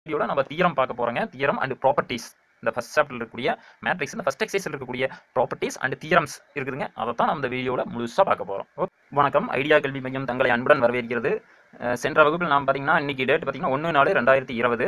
வீடியோவில் நம்ம தியரம் பார்க்க போகிறோங்க தியரம் அண்ட் ப்ராப்பர்ட்டிஸ் இந்த ஃபஸ்ட் சாப்டரில் இருக்கக்கூடிய மேட்ரிக்ஸ் இந்த ஃபஸ்ட் எக்ஸைஸில் இருக்கக்கூடிய ப்ராப்பர்ட்டிஸ் அண்ட் தியரம்ஸ் இருக்குதுங்க அதை தான் நம்ம இந்த வீடியோவில் முழுசாக பார்க்க போகிறோம் வணக்கம் ஐடியா கல்வி மையம் தங்களை அன்புடன் வரவேற்கிறது அஹ் சென்ற வகுப்பில் நாம் பார்த்தீங்கன்னா இன்னைக்கு டேட் பார்த்தீங்கன்னா ஒன்று நாலு ரெண்டாயிரத்தி இருபது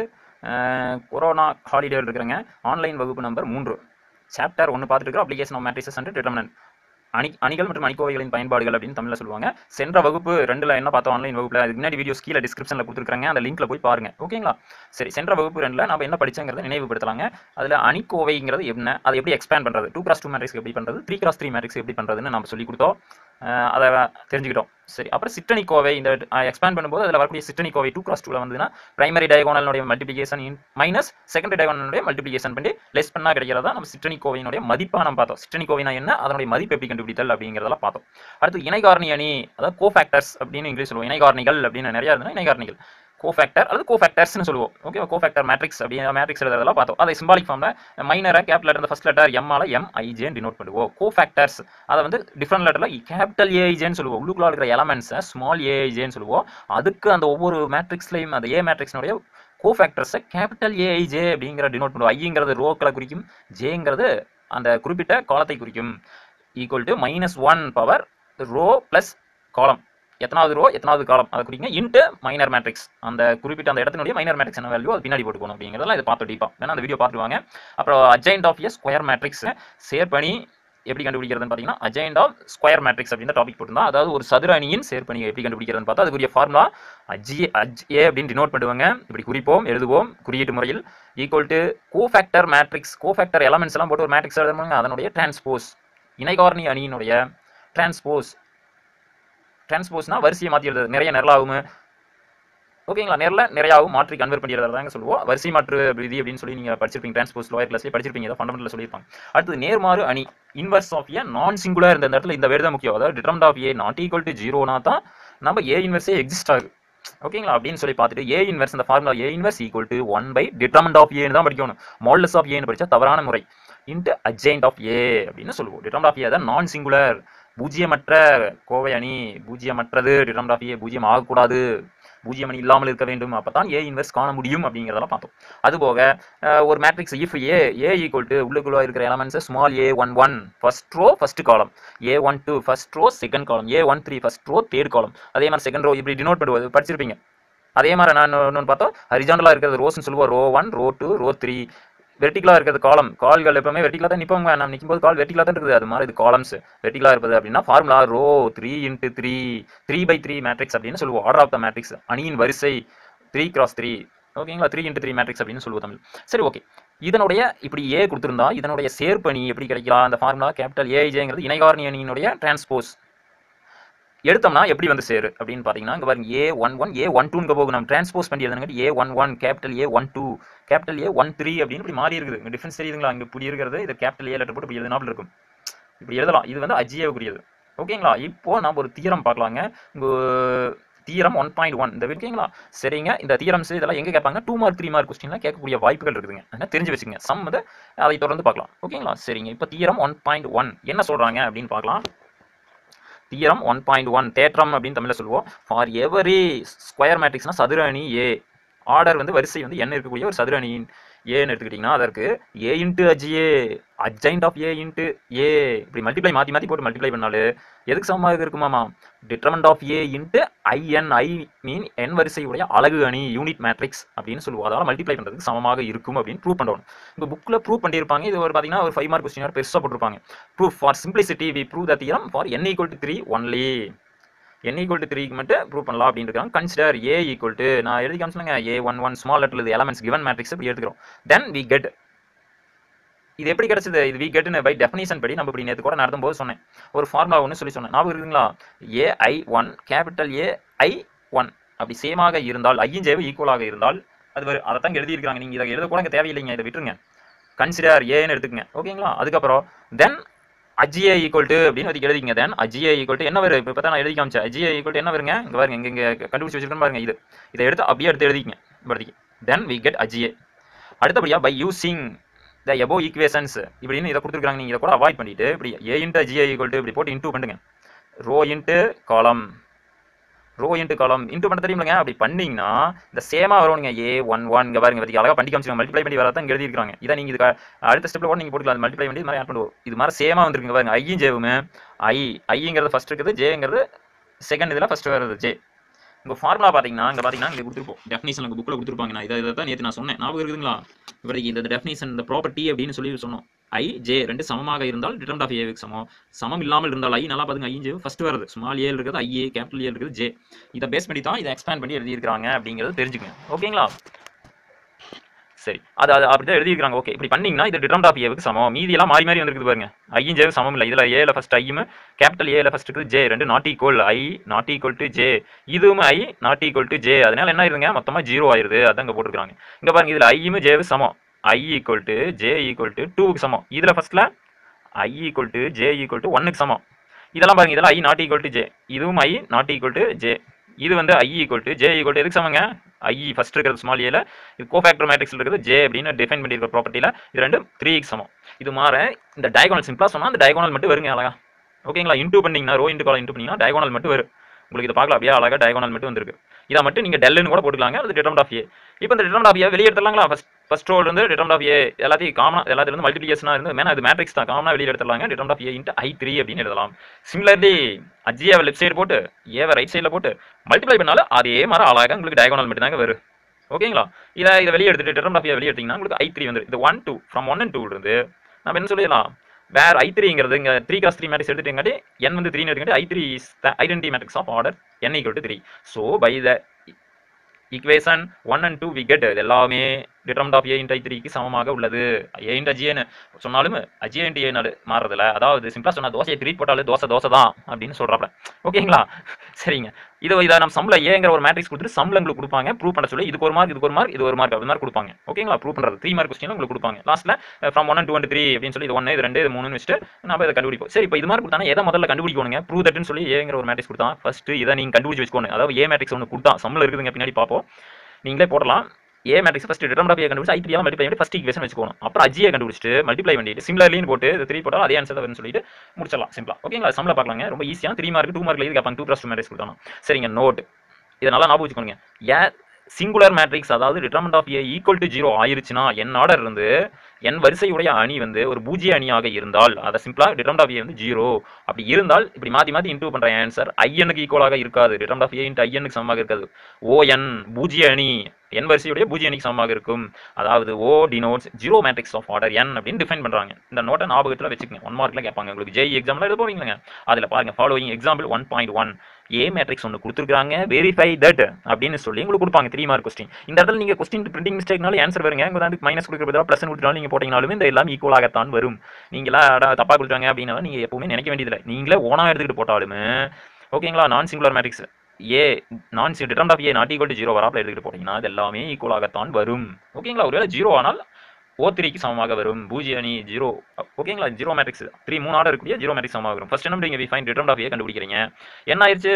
கொரோனா ஹாலிடே இருக்கிறங்க ஆன்லைன் வகுப்பு நம்பர் மூன்று சாப்டர் ஒன்று பார்த்துட்டு இருக்கிறோம் application of matrices and determinant அணி அணிகள் மற்றும் அணிக்கோவைகளின் பயன்பாடுகள் அப்படின்னு தமிழில் சொல்லுவாங்க சென்ற வகுப்பு ரெண்டில் என்ன பார்த்தோம் ஆன்லைன் வகுப்பில் அதுக்கு முன்னாடி வீடியோஸ் கீழே டிஸ்கிரிப்ஷனில் கொடுத்துருக்காங்க அந்த லிங்க்ல போய் பாருங்க ஓகேங்களா சரி சென்ற வகுப்பு ரெண்டில் நம்ம என்ன படிச்சங்கிறத நினைவுபடுத்தலாங்க அதில் அணிக்கோவைங்கிறது என்ன அதை எப்படி எக்ஸ்பேண்ட் பண்ணுறது டூ கிராஸ் டூ மேட்ரிக்ஸ் எப்படி பண்ணுறது த்ரீ கிராஸ் த்ரீ மேட்ரிக்ஸ் எப்படி பண்ணுறதுன்னு நம்ம சொல்லி கொடுத்தோம் அஹ் அதை தெரிஞ்சுக்கிட்டோம் சரி அப்புறம் சிட்டணி கோவை இந்த எக்ஸ்பேண்ட் பண்ணும்போது அதில் வரக்கூடிய சிட்டணி கோவை டூ கிராஸ் டூவில் வந்துன்னா பிரைமரி டயகோனலுடைய மல்டிபிகேஷன் இன் மைனஸ் செகண்டரி டயகோனலுடைய மல்டிபிகேஷன் பண்ணி லெஸ் பண்ணால் கிடைக்கிறதா நம்ம சிட்டணி கோவையினுடைய மதிப்பாக நம்ம பார்த்தோம் சிட்டணி கோவைனா என்ன அதனுடைய மதிப்பு எப்படி கண்டுபிடித்தல் அப்படிங்கிறதெல்லாம் பார்த்தோம் அடுத்து இணைகாரணி அணி அதாவது கோஃபேக்டர்ஸ் அப்படின்னு இங்கிலீஷ் சொல்லுவோம் இணைகாரணிகள் அப்படின்னு நிறைய இருந்தால் இணைகாரணிகள் கோஃபேக்டர் அல்லது கோஃபேக்டர்ஸ்னு சொல்லுவோம் ஓகே கோஃபேக்டர் மேட்ரிக்ஸ் அப்படி மேட்ரிக்ஸ் எழுதுறதெல்லாம் பார்த்தோம் அதை சிம்பாலிக் ஃபார்மில் மைனரை கேப் லெட்டர் ஃபர்ஸ்ட் லெட்டர் எம்மால எம் ஐஜேன்னு டினோட் பண்ணுவோம் கோஃபேக்டர்ஸ் அதை வந்து டிஃப்ரெண்ட் லெட்டரில் கேபிட்டல் ஏஐஜேன்னு சொல்லுவோம் உள்ளுக்குள்ள இருக்கிற எலமெண்ட்ஸை ஸ்மால் ஏஐஜேன்னு சொல்லுவோம் அதுக்கு அந்த ஒவ்வொரு மேட்ரிக்ஸ்லையும் அந்த ஏ மேட்ரிக்ஸ்னுடைய கோஃபேக்டர்ஸை கேபிட்டல் ஏஐஜே அப்படிங்கிற டினோட் பண்ணுவோம் ஐங்கிறது ரோக்களை குறிக்கும் ஜேங்கிறது அந்த குறிப்பிட்ட காலத்தை குறிக்கும் equal to minus one power row plus column எத்தனாவது ரோ எத்தனாவது காலம் அதை குறிங்க இன்ட்டு மைனர் மேட்ரிக்ஸ் அந்த குறிப்பிட்ட அந்த இடத்தினுடைய மைனர் மேட்ரிக்ஸ் என்ன வேல்யூ அது பின்னாடி போட்டுக்கணும் அப்படிங்கிறதெல்லாம் இதை பார்த்து டீப்பா வேணா அந்த வீடியோ பார்த்துருவாங்க அப்புறம் adjoint of a square matrix சேர்ப்பணி எப்படி கண்டுபிடிக்கிறதுன்னு பார்த்தீங்கன்னா அஜைண்ட் ஆஃப் ஸ்கொயர் மேட்ரிக்ஸ் அப்படின்னு டாபிக் போட்டிருந்தா அதாவது ஒரு சதுர அணியின் சேர்ப்பணியை எப்படி கண்டுபிடிக்கிறதுன்னு பார்த்தா அதுக்குரிய ஃபார்முலா அஜி அஜ் ஏ அப்படின்னு டினோட் பண்ணுவாங்க இப்படி குறிப்போம் எழுதுவோம் குறியீட்டு முறையில் equal to cofactor matrix cofactor elements எல்லாம் போட்டு ஒரு மேட்ரிக்ஸ் எழுதுவாங்க அதனுடைய டிரான்ஸ்போஸ் இணைகாரணி அணியினுடைய டிரான்ஸ்போஸ் டிரான்ஸ்போஸ்னா வரிசையை மாற்றி எழுதுறது நிறைய நிரலாகும் ஓகேங்களா நேரில் நிறையாவும் மாற்றி கன்வெர்ட் பண்ணிடுறதா தாங்க சொல்லுவோம் வரிசை மாற்று விதி அப்படின்னு சொல்லி நீங்கள் படிச்சிருப்பீங்க டிரான்ஸ்போஸ் லோயர் கிளாஸ்லேயே படிச்சிருப்பீங்க ஏதோ ஃபண்டமெண்டல் சொல்லியிருப்பாங்க அடுத்து நேர்மாறு அணி இன்வர்ஸ் ஆஃப் ஏ நான் சிங்குலர் இந்த இடத்துல இந்த வேறு தான் முக்கியம் அதாவது determinant of A not equal to ஜீரோனா தான் நம்ம ஏ இன்வர்ஸே எக்ஸிஸ்ட் ஆகுது ஓகேங்களா அப்படின்னு சொல்லி பார்த்துட்டு ஏ இன்வர்ஸ் இந்த formula A inverse equal to one by determinant of ஏன்னு தான் படிக்கணும் மாடலஸ் ஆஃப் ஏன்னு படிச்சா தவறான முறை இன்ட்டு அஜெயிண்ட் ஆஃப் ஏ அப்படின்னு சொல்லுவோம் டிட்டர்மெண்ட் ஆஃப் ஏ தான் நான் சிங்குலர் பூஜ்ஜியமற்ற கோவை அணி பூஜ்ஜியமற்றது டிட்டர்மெண்ட் ஆஃப் ஏ பூஜ்ஜியம் ஆகக்கூடாது பூஜ்ஜியம் அணி இல்லாமல் இருக்க வேண்டும் அப்போ தான் ஏ இன்வெர்ஸ் காண முடியும் அப்படிங்கிறதெல்லாம் பார்த்தோம் அதுபோக அஹ், ஒரு matrix if A A equal to உள்ளுக்குள்ள இருக்கிற elements small A one one first row first column A one two first row second column A one three first row third column அதே மாதிரி செகண்ட் ரோ இப்படி denote பண்ணுவது படிச்சிருப்பீங்க அதே மாதிரி நான் இன்னொன்று பார்த்தோம் ஹரிஜாண்டலாக இருக்கிறது ரோஸ்னு சொல்லுவோம் row one row two row three வெர்டிகலாக இருக்கிறது காலம் கால்கள் எப்பவுமே வெர்டிகலாக தான் நிற்போங்க நம்ம நிற்கும்போது கால் வெர்டிகலாக தான் இருக்குது அது மாதிரி இது காலம்ஸ் வெர்டிகலாக இருப்பது அப்படின்னா formula row three into three three by three matrix அப்படின்னு சொல்லுவோம் ஆர்டர் ஆஃப் த மேட்ரிக்ஸ் அணியின் வரிசை த்ரீ கிராஸ் த்ரீ ஓகேங்களா த்ரீ இன்ட்டு த்ரீ மேட்ரிக்ஸ் அப்படின்னு சொல்லுவோம் தமிழ் சரி ஓகே இதனுடைய இப்படி ஏ கொடுத்துருந்தா இதனுடைய சேர்ப்பணி எப்படி கிடைக்கலாம் அந்த ஃபார்முலா கேபிட்டல் ஏஜேங்கிறது இணைகாரணி அணியினுடைய டிரான்ஸ்போஸ் எடுத்தோம்னா எப்படி வந்து சேரு அப்படின்னு பார்த்தீங்கன்னா இங்கே பாருங்க A one one A one டூங்க போகும் நம்ம டிரான்ஸ்போஸ் பண்ணி எழுதுனங்காட்டி A one one capital A one two capital A one three அப்படின்னு இப்படி மாறி இருக்குது இங்கே டிஃபரன்ஸ் தெரியுதுங்களா இங்கே இப்படி இருக்கிறது இது கேபிட்டல் ஏ லெட்டர் போட்டு இப்படி எழுதினாப்புல இருக்கும் இப்படி எழுதலாம் இது வந்து அஜிஏவுக்குரியது ஓகேங்களா இப்போ நம்ம ஒரு தீரம் பார்க்கலாங்க இங்கே தீரம் ஒன் பாயிண்ட் ஒன் இந்த இருக்கீங்களா சரிங்க இந்த தீரம்ஸ் இதெல்லாம் எங்கே கேட்பாங்க டூ மார்க் த்ரீ மார்க் கொஸ்டின்லாம் கேட்கக்கூடிய வாய்ப்புகள் இருக்குதுங்க அதனால் தெரிஞ்சு வச்சுங்க சம் வந்து அதை தொடர்ந்து பார்க்கலாம் ஓகேங்களா சரிங்க இப்போ தீரம் ஒன் பாயிண்ட் ஒன் என்ன சொல்கிறாங்க அப்படின்னு பார்க்கலாம் தியரம் ஒன் பாயிண்ட் ஒன் தேற்றம் அப்படின்னு தமிழில் சொல்லுவோம் ஃபார் எவரி ஸ்கொயர் மேட்ரிக்ஸ்னா சதுர அணி ஏ ஆர்டர் வந்து வரிசை வந்து என்ன இருக்கக்கூடிய ஒரு சதுர அணியின் ஏன்னு எடுத்துக்கிட்டிங்கன்னா அதற்கு A into adj A adjoint of A into A இப்படி மல்டிப்ளை மாற்றி மாற்றி போட்டு மல்டிப்ளை பண்ணாலும் எதுக்கு சமமாக இருக்குமாமா determinant of A into I N I mean N வரிசையுடைய அழகு அணி யூனிட் மேட்ரிக்ஸ் அப்படின்னு சொல்லுவோம் அதனால் மல்டிப்ளை பண்ணுறதுக்கு சமமாக இருக்கும் அப்படின்னு ப்ரூவ் பண்ணணும் இந்த புக்கில் ப்ரூவ் பண்ணியிருப்பாங்க இது ஒரு பார்த்தீங்கன்னா ஒரு ஃபைவ் மார்க் கொஸ்டின் பெருசாக போட்டிருப்பாங்க proof for simplicity we prove the theorem for N equal to three only N equal to த்ரீக்கு மட்டும் ப்ரூவ் பண்ணலாம் அப்படின்னு இருக்காங்க கன்சிடர் ஏ ஈக்குவல் டு நான் எழுதி காமிச்சுங்க A one one small letter இது எலமெண்ட்ஸ் கிவன் மேட்ரிக்ஸ் இப்படி எடுத்துக்கிறோம் தென் வி கெட் இது எப்படி கிடைச்சது இது வி கெட்னு பை டெஃபினேஷன் படி நம்ம இப்படி நேற்று கூட நடத்தும் போது சொன்னேன் ஒரு ஃபார்முலா ஒன்று சொல்லி சொன்னேன் ஞாபகம் இருக்குங்களா A I one capital A I one அப்படி சேமாக இருந்தால் ஐயும் ஜேவும் ஈக்குவலாக இருந்தால் அது வரும் அதை தான் எழுதியிருக்காங்க நீங்கள் இதை எழுத கூட இங்கே தேவையில்லைங்க இதை விட்டுருங்க கன்சிடர் ஏன்னு எடுத்துக்கங்க ஓகேங்களா அதுக்கப்புறம் தென் அஜிஏ ஈக்குவல் டு அப்படின்னு அதுக்கு எழுதிங்க தென் அஜிஏ ஈக்குவல் டு என்ன வரும் இப்போ பார்த்தா நான் எழுதி காமிச்சேன் அஜிஏ ஈக்குவல் டு என்ன வருங்க இங்கே பாருங்க இங்கே இங்கே கண்டுபிடிச்சி வச்சிருக்கேன் பாருங்க இது இதை எடுத்து அப்படியே எடுத்து எழுதிங்க இப்படிக்கு தென் வி கெட் அஜிஏ அடுத்தபடியாக by using the above equations இப்படின்னு இதை கொடுத்துருக்காங்க நீங்கள் இதை கூட அவாய்ட் பண்ணிட்டு இப்படி A into G A equal to இப்படி போட்டு இன்டூ பண்ணுங்க row into column row into column into பண்ண தெரியுமில்லைங்க அப்படி பண்ணீங்கன்னா இந்த சேமா வரும்ங்க ஏ ஒன் ஒன் இங்கே பாருங்க பற்றி அழகாக பண்ணி காமிச்சிங்க மல்டிப்ளை பண்ணி வரதான் இங்கே எழுதிருக்காங்க இதை நீங்கள் இதுக்கு அடுத்த ஸ்டெப்பில் கூட நீங்கள் போட்டுக்கலாம் மல்டிப்ளை பண்ணி இது மாதிரி ஆட் பண்ணுவோம் இது மாதிரி சேமாக வந்துருங்க பாருங்க ஐயும் ஜேவுமே ஐ ஐங்கிறது ஃபர்ஸ்ட் இருக்குது ஜேங்கிறது செகண்ட் இதில் ஃபர்ஸ்ட் வருது ஜே உங்கள் ஃபார்முலா பார்த்தீங்கன்னா இங்கே பார்த்தீங்கன்னா இங்கே கொடுத்துருப்போம் டெஃபினேஷன் உங்கள் புக்கில் கொடுத்துருப்பாங்க நான் இதை இதை தான் நேற்று நான் சொன்னேன் ஞாபகம் இருக்குதுங்களா இவருக்கு இந்த டெஃபினேஷன் இந்த ப்ராப்பர்ட்டி அப்படின்னு சொல்லி சொன்னோம் ஐ ஜே ரெண்டு சமமாக இருந்தால் டிட்டர்மெண்ட் ஆஃப் ஏவுக்கு சமம் சமம் இல்லாமல் இருந்தால் ஐ நல்லா பாருங்க ஐ ஜே ஃபர்ஸ்ட் வருது ஸ்மால் ஏ இருக்குது ஐ ஏ கேபிட்டல் ஏ இருக்குது ஜே இதை பேஸ் பண்ணி தான் இதை எக்ஸ்பேண்ட் பண்ணி எழுதியிருக்காங்க அப்படிங்கிறது தெரிஞ்சுக்கங்க ஓகேங்களா சரி அது அது அப்படி தான் எழுதியிருக்காங்க ஓகே இப்படி பண்ணீங்கன்னா இது டிட்டர்மெண்ட் ஆஃப் ஏவுக்கு சமம் மீதி எல்லாம் மாறி மாறி வந்துருக்குது பாருங்க ஐயும் ஜே சமம் இல்லை இதில் ஏல ஃபர்ஸ்ட் ஐயும் கேபிட்டல் ஏல ஃபர்ஸ்ட் இருக்குது ஜே ரெண்டு not equal I not equal to J இதுவும் I not equal to J அதனால என்ன ஆயிருங்க மொத்தமாக ஜீரோ ஆயிருது அதான் இங்கே போட்டுருக்காங்க இங்கே பாருங்க இதில் ஐயும் ஜேவும் சமம் I equal to J equal to டூக்கு சமம் இதில் ஃபர்ஸ்ட்ல I equal to J equal to ஒன்னுக்கு சமம் இதெல்லாம் பாருங்க இதெல்லாம் I not equal to J இதுவும் I not equal to J இது வந்து I equal to J equal to எதுக்கு சமங்க ஐ ஃபர்ஸ்ட் இருக்கிறது ஸ்மால் ஏல இது கோஃபேக்டர் மேட்ரிக்ஸ் இருக்கிறது ஜே அப்படின்னு டிஃபைன் பண்ணியிருக்க ப்ராப்பர்ட்டியில் இது ரெண்டும் த்ரீ சமம் இது மாற இந்த டயகோனல் சிம்பிளாக சொன்னால் அந்த டயகோனல் மட்டும் வருங்க அழகா ஓகேங்களா இன்டூ பண்ணீங்கன்னா ரோ இன்ட்டு காலம் இன்டூ பண்ணீங்கன்னா டயகோனல் மட்டும் வரும் உங்களுக்கு இதை பார்க்கலாம் அப்படியே அழகாக டயகோனல் மட்டும் வந்திருக்கு இதை மட்டும் நீங்கள் டெல்லுன்னு கூட போட்டுக்கலாங்க அது டிட்டர்மெண்ட் ஆஃப் ஏ இப்போ இந்த டிட்டர்மெண்ட் ஆஃப் ஏ வெளியே எடுத்துலாங்களா ஃபஸ்ட் ஃபர்ஸ்ட் ரோல் வந்து டிட்டர்மெண்ட் ஆஃப் ஏ எல்லாத்தையும் காமனாக எல்லாத்தையும் வந்து மல்டிபிளிகேஷனாக இருந்து மேலே அது மேட்ரிக்ஸ் தான் காமனாக வெளியே எடுத்துலாங்க determinant of A into I three அப்படின்னு எழுதலாம் சிமிலர்லி அஜியாவை லெஃப்ட் சைடு போட்டு ஏவை ரைட் சைடில் போட்டு மல்டிப்ளை பண்ணாலும் அதே மாதிரி அழகாக உங்களுக்கு டயகோனல் மட்டும் தாங்க வரும் ஓகேங்களா இதை இதை வெளியே எடுத்துட்டு டிட்டர்மெண்ட் ஆஃப் ஏ வெளியே எடுத்தீங்கன்னா உங்களுக்கு ஐ த்ரீ வந்து இது one two from one and two இருந்து நம்ம என்ன சொல்லிடலாம் வேர் ஐ த்ரீங்கிறது இங்கே த்ரீ கிளாஸ் த்ரீ மேட்ரிக்ஸ் எடுத்துட்டீங்காட்டி என் வந்து த்ரீ எடுத்துக்காட்டி I three is the identity matrix of order N equal to three so by the equation one and two we get இது எல்லாமே determinant of A into I த்ரீக்கு சமமாக உள்ளது ஏ int அஜிஏன்னு சொன்னாலும் அஜிஏ int ஏன்னு மாறதில்ல அதாவது சிம்பிளாக சொன்னால் தோசையை த்ரீ போட்டாலும் தோசை தோசை தான் அப்படின்னு சொல்கிறாப்ல ஓகேங்களா சரிங்க இது இதை நம்ம சம்ல ஏங்கிற ஒரு மேட்ரிக்ஸ் கொடுத்துட்டு சம்ல உங்களுக்கு கொடுப்பாங்க ப்ரூவ் பண்ண சொல்லி இதுக்கு ஒரு மார்க் இதுக்கு ஒரு மார்க் இது ஒரு மார்க் அப்படி மாதிரி கொடுப்பாங்க ஓகேங்களா ப்ரூவ் பண்ணுறது த்ரீ மார்க் கொஸ்டின் உங்களுக்கு கொடுப்பாங்க லாஸ்ட்ல from one two and three அப்படின்னு சொல்லி இது ஒன்று இது ரெண்டு இது மூணுன்னு வச்சுட்டு நம்ம இதை கண்டுபிடிப்போம் சரி இப்போ இது மாதிரி கொடுத்தாங்க எதை முதல்ல கண்டுபிடிக்கணுங்க ப்ரூவ் தட்னு சொல்லி ஏங்கிற ஒரு மேட்ரிக்ஸ் கொடுத்தா ஃபர்ஸ்ட் இதை நீங்கள் கண்டுபிடிச்சு வச்சுக்கோங்க அதாவது ஏ மேட்ரிக்ஸ் ஒன்று கொடுத்தா சம்ல இருக்குதுங்க பின்னாடி பார்ப்போம் நீங்களே போடலாம் A matrix first determinant of A கண்டுபிடிச்சு ஐ த்ரீ மல்டிப்ளை பண்ணி ஃபஸ்ட் ஈக்குவேஷன் வச்சுக்கணும் அப்புறம் அஜியை கண்டுபிடிச்சிட்டு மல்டிப்ளை பண்ணிட்டு சிமிலர்லின்னு போட்டு த்ரீ போட்டால் அதே ஆன்சர் வரும்னு சொல்லிட்டு முடிச்சிடலாம் சிம்பிளா ஓகேங்களா சம்ல பார்க்கலாங்க ரொம்ப ஈஸியாக த்ரீ மார்க் டூ மார்க்ல இது கேட்பாங்க டூ ப்ளஸ் டூ மேட்ரிக்ஸ் கொடுத்தாங்க சரிங்க நோட் இதை நல்லா ஞாபகம் வச்சுக்கோங்க ஏ சிங்குலர் மேட்ரிக்ஸ் அதாவது determinant of A equal to zero ஆயிருச்சுன்னா என் ஆர்டர் இருந்து என் வரிசையுடைய அணி வந்து ஒரு பூஜ்ய அணியாக இருந்தால் அதை சிம்பிளா டிட்டர்மெண்ட் ஆஃப் ஏ வந்து ஜீரோ அப்படி இருந்தால் இப்படி மாத்தி மாத்தி இன்டூ பண்ற ஆன்சர் ஐஎனுக்கு ஈக்குவலாக இருக்காது டிட்டர்மெண்ட் ஆஃப் ஏ இன்ட்டு ஐஎனுக்கு சமமாக இருக்காது ஓ என் பூஜ்ய அணி என் வரிசையுடைய பூஜ்ய அணிக்கு சமமாக இருக்கும் அதாவது O denotes zero matrix of order N அப்படின்னு டிஃபைன் பண்றாங்க இந்த நோட்டை ஞாபகத்தில் வச்சுக்கோங்க ஒன் மார்க்ல கேட்பாங்க உங்களுக்கு ஜெய் எக்ஸாம்ல எழுத போவீங்களா அதில் பாருங்க following example one point one A matrix ஒன்று கொடுத்துருக்காங்க வெரிஃபை தட் அப்படின்னு சொல்லி உங்களுக்கு கொடுப்பாங்க த்ரீ மார்க் கொஸ்டின் இந்த இடத்துல நீங்க கொஸ்டின் பிரிண்டிங் மிஸ்டேக்னால ஆன்சர் வருங்க இங்க வந்து மைனஸ் கொடுக்குற பதிலாக ப்ளஸ் கொடுத்தாலும் நீங்க போட்டீங்கனாலும் இந்த எல்லாம் ஈக்குவலாகத்தான் வரும் நீங்களா அட, தப்பா கொடுத்தாங்க அப்படின்னா நீங்க எப்பவுமே நினைக்க வேண்டியதில்லை நீங்களே ஓனா எடுத்துக்கிட்டு போட்டாலுமே ஓகேங்களா நான் சிங்குலர் மேட்ரிக்ஸ் ஏ நான் determinant of A not equal to zero வராப்பில் எடுத்துக்கிட்டு போட்டீங்கன்னா அது எல்லாமே ஈக்குவலாகத்தான் வரும் ஓகேங்களா ஒருவேளை ஜீரோ ஆனால் ஓ த்ரீக்கு சமமாக வரும் பூஜ்ய அணி ஜீரோ ஓகேங்களா ஜீரோ மேட்ரிக்ஸ் த்ரீ மூணு ஆர்டர் இருக்கக்கூடிய ஜீரோ மேட்ரிக்ஸ் சமமாக வரும் ஃபர்ஸ்ட் என்ன நீங்கள் ஃபைன் டிட்டர்மெண்ட் ஆஃப் ஏ கண்டுபிடிக்கிறீங்க என்ன ஆயிடுச்சு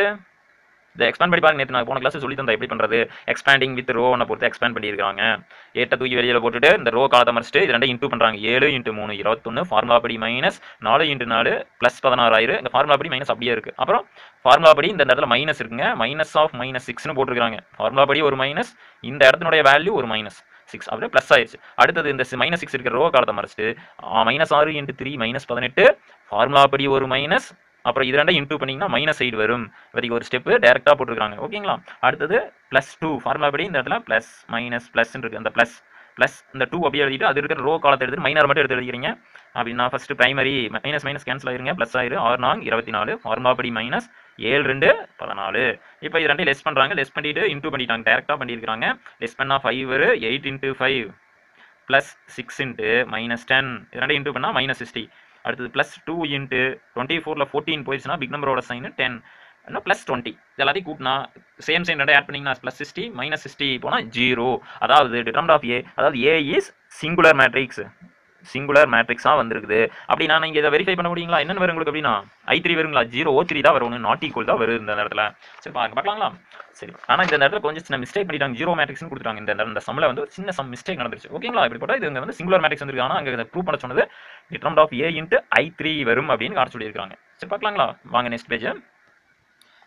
இதை எக்ஸ்பேண்ட் பண்ணி பாருங்க நேற்று நான் போன கிளாஸ் சொல்லி தந்தேன் எப்படி பண்ணுறது எக்ஸ்பேண்டிங் வித் ரோ ஒன்று பொறுத்து எக்ஸ்பேண்ட் பண்ணியிருக்காங்க ஏட்ட தூக்கி வெளியில் போட்டுட்டு இந்த ரோ காலத்தை மறைச்சிட்டு இது ரெண்டு இன்டூ பண்ணுறாங்க ஏழு இன்ட்டு மூணு இருபத்தொன்று ஃபார்முலா படி மைனஸ் நாலு இன்ட்டு நாலு ப்ளஸ் பதினாறாயிரம் இந்த ஃபார்முலா படி மைனஸ் அப்படியே இருக்குது அப்புறம் ஃபார்முலா படி இந்த இடத்துல மைனஸ் இருக்குங்க மைனஸ் ஆஃப் மைனஸ் சிக்ஸ்னு போட்டிருக்காங்க ஃபார்முலா படி ஒரு மைனஸ் இந்த இடத்தினுடைய வேல்யூ ஒரு மைனஸ் சிக்ஸ் அப்படியே ப்ளஸ் ஆயிடுச்சு அடுத்தது இந்த மைனஸ் சிக்ஸ் இருக்கிற ரோ காலத்தை மறைச்சிட்டு மைனஸ் ஆறு இன்ட்டு த்ரீ மைனஸ் பதினெட்டு ஃபார்முலா படி ஒரு மைனஸ் அப்புறம் இது ரெண்டும் இன்டூ பண்ணிங்கன்னா மைனஸ் சைடு வரும் இப்போதைக்கு ஒரு ஸ்டெப்பு டேரெக்டாக போட்டிருக்காங்க ஓகேங்களா அடுத்தது ப்ளஸ் டூ ஃபார்முலா படி இந்த இடத்துல ப்ளஸ் மைனஸ் ப்ளஸ்ன்னு இருக்குது அந்த ப்ளஸ் ப்ளஸ் இந்த டூ அப்படியே எழுதிட்டு அது இருக்கிற ரோ காலத்தை எடுத்து மைனர் மட்டும் எடுத்து எழுதிக்கிறீங்க அப்படின்னா first primary minus minus cancel ஆயிருங்க ப்ளஸ் ஆயிரு ஆறு நாங் இருபத்தி நாலு ஃபார்முலா படி மைனஸ் ஏழு ரெண்டு பதினாலு இப்போ இது ரெண்டையும் லெஸ் பண்ணுறாங்க லெஸ் பண்ணிட்டு இன்டூ பண்ணிட்டாங்க டேரெக்டாக பண்ணியிருக்காங்க லெஸ் பண்ணால் five eight into five plus six into minus ten இது ரெண்டையும் இன்டூ பண்ணால் மைனஸ் சிக்ஸ்டி அடுத்தது ப்ளஸ் டூ இன்ட்டு டுவெண்ட்டி ஃபோரில் ஃபோர்டீன் போயிடுச்சுன்னா பிக் நம்பரோட சைன் டென் இன்னும் ப்ளஸ் டுவெண்ட்டி எல்லாத்தையும் கூட்டினா சேம் சைன் ரெண்டு ஆட் பண்ணிங்கன்னா ப்ளஸ் சிக்ஸ்டி மைனஸ் சிக்ஸ்டி போனால் ஜீரோ அதாவது டிட்டர்மெண்ட் ஆஃப் ஏ அதாவது A is singular matrix singular மேட்ரிக்ஸாக வந்திருக்குது அப்படின்னா நீங்கள் இதை வெரிஃபை பண்ண முடியுங்களா என்னென்ன வரும் உங்களுக்கு அப்படின்னா ஐ த்ரீ வருங்களா ஜீரோ ஓ த்ரீ தான் வரும் நாட் ஈக்குவல் தான் வரும் இந்த நேரத்தில் சரி பாருங்க பார்க்கலாங்களா சரி ஆனால் இந்த நேரத்தில் கொஞ்சம் சின்ன மிஸ்டேக் பண்ணிட்டாங்க ஜீரோ மேட்ரிக்ஸ்னு கொடுத்துட்டாங்க இந்த நேரம் இந்த சம்மில் வந்து ஒரு சின்ன சம் மிஸ்டேக் நடந்துருச்சு ஓகேங்களா இப்படி போட்டால் இது இங்க வந்து சிங்குலர் மேட்ரிக்ஸ் வந்திருக்கு ஆனால் அங்கே ப்ரூவ் பண்ண சொன்னது determinant of A into I three வரும் அப்படின்னு காட்ட சொல்லியிருக்காங்க சரி பார்க்கலாங்களா வாங்க நெக்ஸ்ட் பேஜ்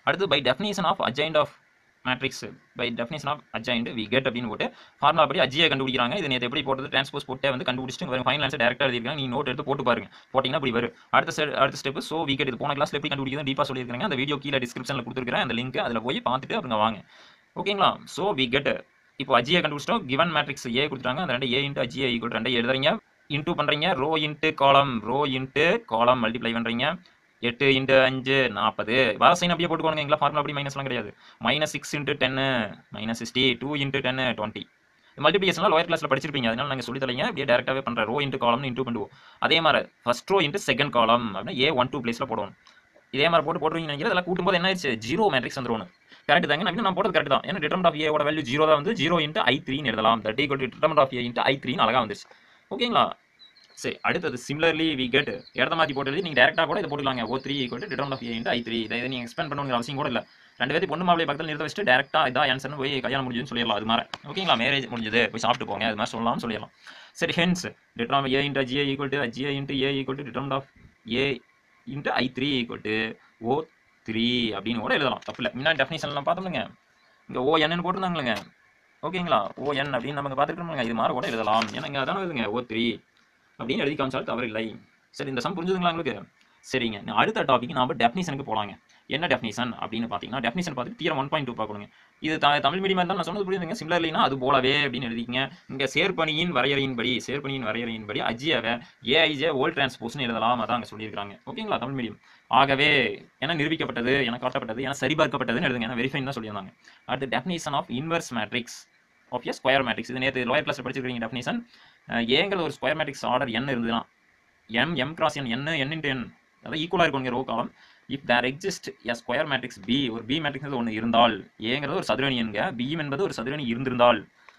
அடுத்து by definition of adjoint of matrix by definition of adjoint we get அப்படின்னு போட்டு ஃபார்முலா படி அஜியை கண்டுபிடிக்கிறாங்க இது நேற்று எப்படி போட்டது டிரான்ஸ்போஸ் போட்டு வந்து கண்டுபிடிச்சிட்டு வரும் ஃபைனல் ஆன்சர் டேரக்டாக எழுதிருக்காங்க நீ நோட் எடுத்து போட்டு பாருங்க போட்டிங்கன்னா இப்படி வரும் அடுத்த ஸ்டெப் அடுத்த ஸ்டெப் ஸோ வி கெட் இது போன கிளாஸ்ல எப்படி கண்டுபிடிக்கிறது டீப்பாக சொல்லியிருக்காங்க அந்த வீடியோ கீழே டிஸ்கிரிப்ஷனில் கொடுத்துருக்கேன் அந்த லிங்க் அதில் போய் பார்த்துட்டு அவங்க வாங்க ஓகேங்களா ஸோ வி கெட் இப்போ அஜியை கண்டுபிடிச்சிட்டோம் கிவன் மேட்ரிக்ஸ் ஏ கொடுத்துட்டாங்க அந்த ரெண்டு ஏ இன்ட்டு அஜிஏ ஈக்குவல் ரெண்டு எழுதுறீங்க இன்டூ பண்ணுறீங்க row into column row into column multiply பண்ணுறீங்க எட்டு இன்ட்டு அஞ்சு நாற்பது வர சைன் அப்படியே போட்டுக்கோங்க எங்களை ஃபார்முலா அப்படி மைனஸ்லாம் கிடையாது மைனஸ் சிக்ஸ் இன்ட்டு டென்னு மைனஸ் சிக்ஸ்டி டூ இன்ட்டு டென்னு டுவெண்ட்டி மல்டிபிகேஷன்லாம் லோயர் கிளாஸில் படிச்சிருப்பீங்க அதனால நாங்கள் சொல்லி தரீங்க அப்படியே டேரெக்டாகவே பண்ணுற ரோ இன்ட்டு காலம்னு இன்டூ பண்ணுவோம் அதே மாதிரி first rho into second column அப்படின்னா ஏ ஒன் டூ பிளேஸில் போடுவோம் இதே மாதிரி போட்டு போட்டுருவீங்க நினைக்கிறேன் அதெல்லாம் கூட்டும்போது என்ன ஆயிடுச்சு ஜீரோ மேட்ரிக்ஸ் வந்துடும் கரெக்ட் தாங்க நான் நான் போட்டது கரெக்ட் தான் ஏன்னா டிட்டர்மெண்ட் ஆஃப் ஏவோட வேல்யூ ஜீரோ தான் வந்து ஜீரோ இன்ட்டு ஐ த்ரீன்னு எழுதலாம் that equal to determinant of A into I த்ரீன்னு அழகாக வந்துச்சு ஓகேங்களா சரி அடுத்தது சிமிலர்லி வி கெட் இடத்த மாற்றி போட்டு நீங்கள் டேரெக்டாக கூட இதை போட்டுலாங்க O three equal to determinant of A into I three இதை இதை நீங்கள் எக்ஸ்பெண்ட் பண்ணணுங்கிற அவசியம் கூட இல்லை ரெண்டு பேர்த்து பொண்ணு மாப்பிளை பக்கத்தில் நிறுத்த வச்சுட்டு டேரெக்டாக இதான் ஆன்சர்னு போய் கல்யாணம் முடிஞ்சுன்னு சொல்லிடலாம் அது மாதிரி ஓகேங்களா மேரேஜ் முடிஞ்சது போய் சாப்பிட்டு போங்க அது மாதிரி சொல்லலாம்னு சொல்லிடலாம் சரி hence determinant A into G A equal to G A into A equal to determinant of A into I three equal to O three அப்படின்னு கூட எழுதலாம் தப்பு இல்லை முன்னாடி டெஃபினேஷன்லாம் பார்த்தோம்லங்க இங்கே ஓ என்னன்னு போட்டிருந்தாங்களேங்க ஓகேங்களா ஓ என் அப்படின்னு நம்ம பார்த்துருக்கோம்ல இது மாதிரி கூட எழுதலாம் ஏன்னா இங்கே அதான எழுதுங்க ஓ த்ரீ அப்படின்னு எழுதி காமிச்சாலும் தவறில்லை சரி இந்த சம் புரிஞ்சுதுங்களா உங்களுக்கு சரிங்க நான் அடுத்த டாபிக் நாம டெஃபினிஷனுக்கு போலாங்க என்ன டெஃபினிஷன் அப்படின்னு பார்த்தீங்கன்னா டெஃபினிஷன் பார்த்து தீரம் ஒன் பாயிண்ட் டூ பார்க்கணுங்க இது த தமிழ் மீடியம் தான் நான் சொன்னது புரியுதுங்க சிமிலர்லினா அது போலவே அப்படின்னு எழுதிக்கங்க இங்கே சேர்ப்பணியின் வரையறையின்படி சேர்ப்பணியின் வரையறையின்படி அஜியாவை ஏஐஜே ஓல் டிரான்ஸ்போஸ்னு எழுதலாம் அதான் அங்கே சொல்லியிருக்காங்க ஓகேங்களா தமிழ் மீடியம் ஆகவே என நிரூபிக்கப்பட்டது என காட்டப்பட்டது என சரிபார்க்கப்பட்டதுன்னு எழுதுங்க ஏன்னா வெரிஃபைன் தான் சொல்லியிருந்தாங்க அடுத்து definition of inverse matrix of A square matrix இது நேற்று லோயர் கிளாஸில் படிச்சிருக்கீங்க டெஃபினிஷன் ஏங்கிற ஒரு ஸ்கொயர் மேட்ரிக்ஸ் ஆர்டர் n இருந்ததுன்னா எம் எம் கிராஸ் என் என்ன n இன்ட்டு என் அதாவது ஈக்குவலாக இருக்கும் row column if there exist a square matrix B ஒரு பி மேட்ரிக்ஸ் ஒன்று இருந்தால் ஏங்கிறது ஒரு சதுரணி என்க பியும் என்பது ஒரு சதுரணி இருந்திருந்தால்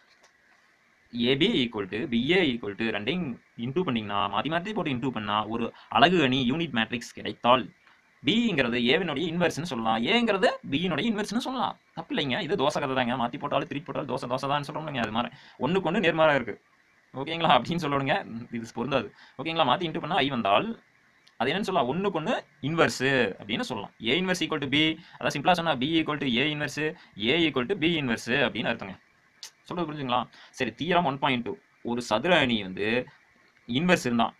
AB equal to BA equal to ரெண்டையும் இன்டூ பண்ணிங்கன்னா மாற்றி மாற்றி போட்டு இன்டூ பண்ணால் ஒரு அழகு அணி யூனிட் மேட்ரிக்ஸ் கிடைத்தால் பிங்கிறது ஏவினுடைய இன்வெர்ஸ்னு சொல்லலாம் ஏங்கிறது பியினுடைய இன்வெர்ஸ்னு சொல்லலாம் தப்பு இல்லைங்க இது தோசை கதை தாங்க மாற்றி போட்டாலும் திருப்பி போட்டாலும் தோசை தோசை தான் சொல்கிறோம்லங்க அது மாதிரி ஒன்றுக்கு ஒன்று நேர்மாறாக இருக்குது ஓகேங்களா அப்படின்னு சொல்லணுங்க இது பொருந்தாது ஓகேங்களா மாற்றி இன்ட்டு பண்ணால் ஐ வந்தால் அது என்னன்னு சொல்லலாம் ஒன்றுக்கு ஒன்று இன்வெர்ஸு அப்படின்னு சொல்லலாம் A inverse equal to B அதான் சிம்பிளாக சொன்னால் B equal to A inverse A equal to B inverse அப்படின்னு அர்த்தங்க சொல்றது புரிஞ்சுங்களா சரி தீரம் ஒன் பாயிண்ட் டூ ஒரு சதுர அணி வந்து இன்வெர்ஸ் இருந்தால்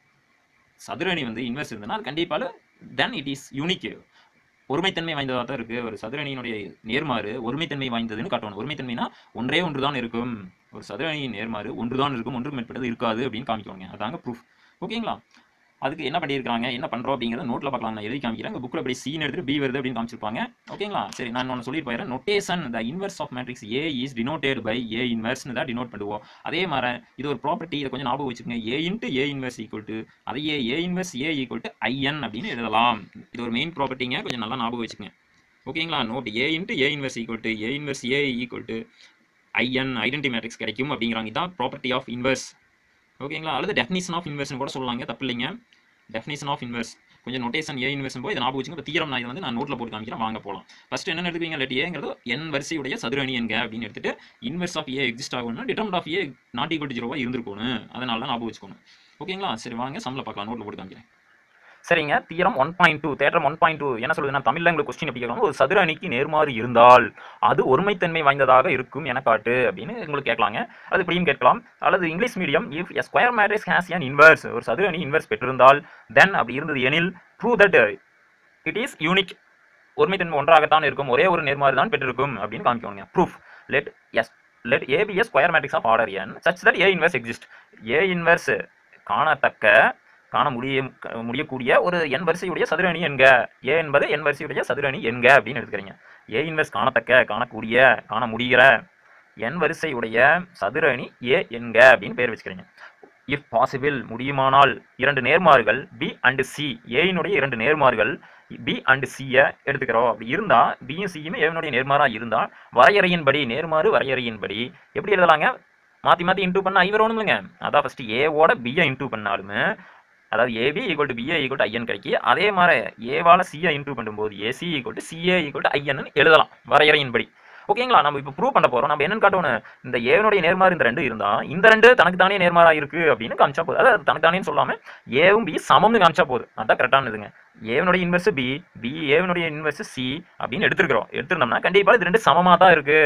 சதுர அணி வந்து இன்வெர்ஸ் இருந்ததுன்னா அது கண்டிப்பாக தென் இட் இஸ் யூனிக் ஒருமைத்தன்மை வாய்ந்ததாக தான் இருக்குது ஒரு சதுர அணியினுடைய நேர்மாறு ஒருமைத்தன்மை வாய்ந்ததுன்னு காட்டணும் ஒருமைத்தன்மைனா ஒன்றே ஒன்று தான் இருக்கும் ஒரு சதுர அணியின் நேர்மாறு ஒன்று தான் இருக்கும் ஒன்றுக்கு மேற்பட்டது இருக்காது அப்படின்னு காமிக்கணுங்க அதாங்க ப்ரூஃப் ஓகேங்களா அதுக்கு என்ன பண்ணியிருக்காங்க என்ன பண்ணுறோம் அப்படிங்கிறத நோட்டில் பார்க்கலாம் நான் எழுதி காமிக்கிறேன் உங்கள் புக்கில் அப்படி சீன் எடுத்துட்டு பி வருது அப்படின்னு காமிச்சிருப்பாங்க ஓகேங்களா சரி நான் ஒன்று சொல்லிட்டு போயிடுறேன் notation the inverse of matrix A is denoted by A இன்வெர்ஸ்னு தான் டினோட் பண்ணுவோம் அதே மாதிரி இது ஒரு ப்ராப்பர்ட்டி இதை கொஞ்சம் ஞாபகம் வச்சுக்கோங்க A into A inverse equal to அதையே A inverse A equal to IN அப்படின்னு எழுதலாம் இது ஒரு மெயின் ப்ராப்பர்ட்டிங்க கொஞ்சம் நல்லா ஞாபகம் வச்சுக்கோங்க ஓகேங்களா note A into A inverse equal to A inverse A equal to I N identity matrix கிடைக்கும் அப்படிங்கிறாங்க இதான் ப்ராப்பர்ட்டி ஆஃப் இன்வெர்ஸ் ஓகேங்களா அல்லது டெஃபினிஷன் ஆஃப் இன்வெர்ஸ்னு கூட சொல்லலாங்க தப்பு இல்லைங்க டெஃபினிஷன் ஆஃப் இன்வெர்ஸ் கொஞ்சம் நோட்டேஷன் ஏ இன்வெர்ஸ் போய் இதை ஞாபகம் வச்சுங்க இப்போ தீரம் நான் இதை வந்து நான் நோட்டில் போட்டு காமிக்கிறேன் வாங்க போகலாம் ஃபர்ஸ்ட் என்ன எடுத்துக்கீங்க லெட் ஏங்கிறது என் வரிசையுடைய சதுர அணி எங்க அப்படின்னு எடுத்துட்டு இன்வெர்ஸ் ஆஃப் ஏ எக்ஸிஸ்ட் ஆகணும்னா determinant of A not equal to ஜீரோவாக இருந்திருக்கணும் அதனால தான் ஞாபகம் வச்சுக்கணும் ஓகேங்களா சரி வாங்க சம்மில் பார்க்கலாம் நோட்டில் போட்டு காமிக்கிறேன் சரிங்க theorem one point two theorem one point two என்ன சொல்லுதுன்னா தமிழ்ல உங்களுக்கு கொஸ்டின் எப்படி கேட்கலாம் ஒரு சதுர அணிக்கு நேர்மாறு இருந்தால் அது ஒருமைத்தன்மை வாய்ந்ததாக இருக்கும் என காட்டு அப்படின்னு உங்களுக்கு கேட்கலாங்க அது இப்படியும் கேட்கலாம் அல்லது English medium if a square matrix has an inverse ஒரு சதுர அணி இன்வெர்ஸ் பெற்றிருந்தால் தென் அப்படி இருந்தது எனில் prove that it is unique ஒருமைத்தன்மை ஒன்றாகத்தான் இருக்கும் ஒரே ஒரு நேர்மாறு தான் பெற்றிருக்கும் அப்படின்னு காமிக்கணுங்க proof let us let A B as square matrix of order N such that A inverse exist A inverse காணத்தக்க காண முடிய முடியக்கூடிய ஒரு என் வரிசையுடைய சதுர அணி என்க ஏ என்பது என் வரிசையுடைய சதுர அணி என்க அப்படின்னு எடுத்துக்கிறீங்க ஏ இன்வெர்ஸ் காணத்தக்க காணக்கூடிய காண முடிகிற என் வரிசையுடைய சதுர அணி ஏ என்க அப்படின்னு பேர் வச்சுக்கிறீங்க இஃப் பாசிபிள் முடியுமானால் இரண்டு நேர்மாறுகள் பி அண்டு சி ஏயினுடைய இரண்டு நேர்மாறுகள் பி அண்டு சியை எடுத்துக்கிறோம் அப்படி இருந்தால் பியும் சியுமே ஏவினுடைய நேர்மாறாக இருந்தால் வரையறையின்படி நேர்மாறு வரையறையின்படி எப்படி எழுதலாங்க மாற்றி மாற்றி இன்டூ பண்ண ஐ வரணும்லங்க அதான் ஃபஸ்ட்டு ஏவோட பியை இன்டூ பண்ணாலுமே அதாவது AB equal to BA equal to I N கிடைக்கி அதே மாதிரி ஏவால சிஏ இன்டூ பண்ணும்போது AC equal to CA equal to I N எழுதலாம் வரையறையின்படி ஓகேங்களா நம்ம இப்போ ப்ரூவ் பண்ண போறோம் நம்ம என்னன்னு காட்டணும் இந்த ஏவனுடைய நேர்மாறு இந்த ரெண்டு இருந்தா இந்த ரெண்டு தனக்கு தானே நேர்மாறா இருக்கு அப்படின்னு காமிச்சா போதும் அதாவது தனக்கு தானே சொல்லாம ஏவும் பி சமம்னு காமிச்சா போதும் அதான் கரெக்டானதுங்க ஏவனுடைய இன்வெர்ஸ் பி பி ஏவனுடைய இன்வெர்ஸ் சி அப்படின்னு எடுத்துருக்கிறோம் எடுத்திருந்தோம்னா கண்டிப்பா இது ரெண்டு சமமா தான் இருக்கு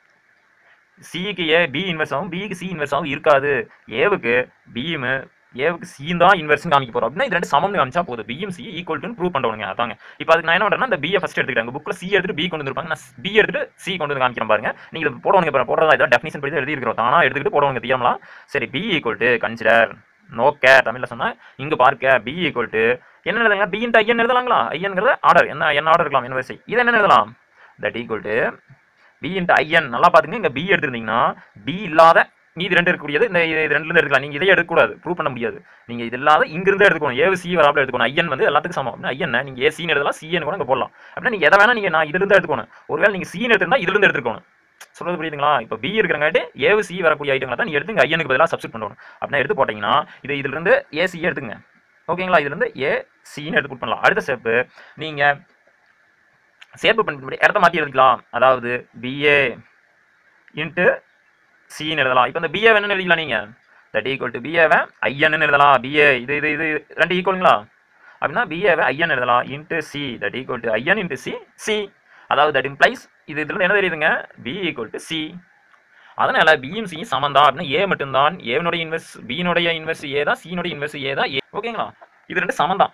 சிக்கு ஏ பி இன்வெர்ஸ் ஆகும் பிக்கு சி இன்வெர்ஸ் ஆகும் இருக்காது ஏவுக்கு பியும் ஏவுக்கு சி தான் இன்வெர்ஸ் காமிக்க போறோம் அப்படின்னா இது ரெண்டு சமம்னு காமிச்சா போதும் பியும் சி ஈக்குவல் டு ப்ரூவ் பண்ணுவாங்க அதாங்க இப்போ அதுக்கு நான் என்ன பண்றேன்னா இந்த பியை ஃபர்ஸ்ட் எடுத்துக்கிட்டாங்க புக்ல சி எடுத்துட்டு பி கொண்டு வந்திருப்பாங்க நான் பி எடுத்துட்டு சி கொண்டு வந்து காமிக்கிறேன் பாருங்க நீங்க இது போடுவாங்க இப்போ போடுறதா இதான் டெஃபினிஷன் படி எழுதி இருக்கிறோம் தானா எடுத்துக்கிட்டு போடுவாங்க தீரம்லாம் சரி பி ஈக்குவல் டு கன்சிடர் நோக்க தமிழ்ல சொன்னா இங்க பார்க்க பி ஈக்குவல் டு என்ன எழுதுங்க பி இன்ட்டு ஐயன் எழுதலாங்களா ஐயன்ங்கிறத ஆர்டர் என்ன என்ன ஆர்டர் இருக்கலாம் என்ன வரிசை இது என்ன எழுதலாம் that equal to B into I N நல்லா பாத்துங்க இங்க பி எடுத்திருந்தீங்கன்னா பி இல்லாத மீதி ரெண்டு இருக்கக்கூடியது இந்த இது இது ரெண்டுல இருந்து எடுக்கலாம் நீங்க இதை எடுக்கக்கூடாது ப்ரூவ் பண்ண முடியாது நீங்க இது இல்லாத இங்க இருந்து எடுத்துக்கணும் ஏ சி வராப்ல எடுத்துக்கணும் ஐஎன் வந்து எல்லாத்துக்கும் சமம் அப்படின்னா ஐஎன் நீங்க ஏ சின்னு எழுதலாம் சிஎன் கூட இங்க போடலாம் அப்படின்னா நீங்க எதை வேணா நீங்க நான் இதுல இருந்து எடுத்துக்கணும் ஒருவேளை நீங்க சின்னு எடுத்திருந்தா இதுல இருந்து எடுத்துக்கணும் சொல்றது புரியுதுங்களா இப்போ பி இருக்கிறங்காட்டி ஏவு சி வரக்கூடிய ஐட்டங்களை தான் நீ எடுத்து இங்க ஐயனுக்கு பதிலாக சப்ஸ்டிட் பண்ணணும் அப்படின்னா எடுத்து போட்டீங்கன்னா இது இதுல இருந்து ஏ சி எடுத்துங்க ஓகேங்களா இதுல இருந்து ஏ சின்னு எடுத்து put பண்ணலாம் அடுத்த ஸ்டெப் நீங்க சேர்ப்பு பண்ணி இடத்த மாற்றி எழுதிக்கலாம் அதாவது பிஏ இன்ட்டு சின்னு எழுதலாம் இப்போ இந்த பிஏ வேணும்னு எழுதிக்கலாம் நீங்கள் தட் ஈக்குவல் டு பிஏவை ஐஎன்னு எழுதலாம் பிஏ இது இது இது ரெண்டு ஈக்குவலுங்களா அப்படின்னா பிஏவை ஐஎன் எழுதலாம் into C that equal to I N into C C அதாவது தட் இம்ப்ளைஸ் இது இதில் என்ன தெரியுதுங்க பி ஈக்குவல் டு சி அதனால பியும் சி சமந்தா அப்படின்னா ஏ மட்டும்தான் ஏனுடைய இன்வெர்ஸ் பியினுடைய இன்வெர்ஸ் ஏ தான் சியினுடைய இன்வெர்ஸ் ஏ தான் ஏ ஓகேங்களா இது ரெண்டு சமந்தான்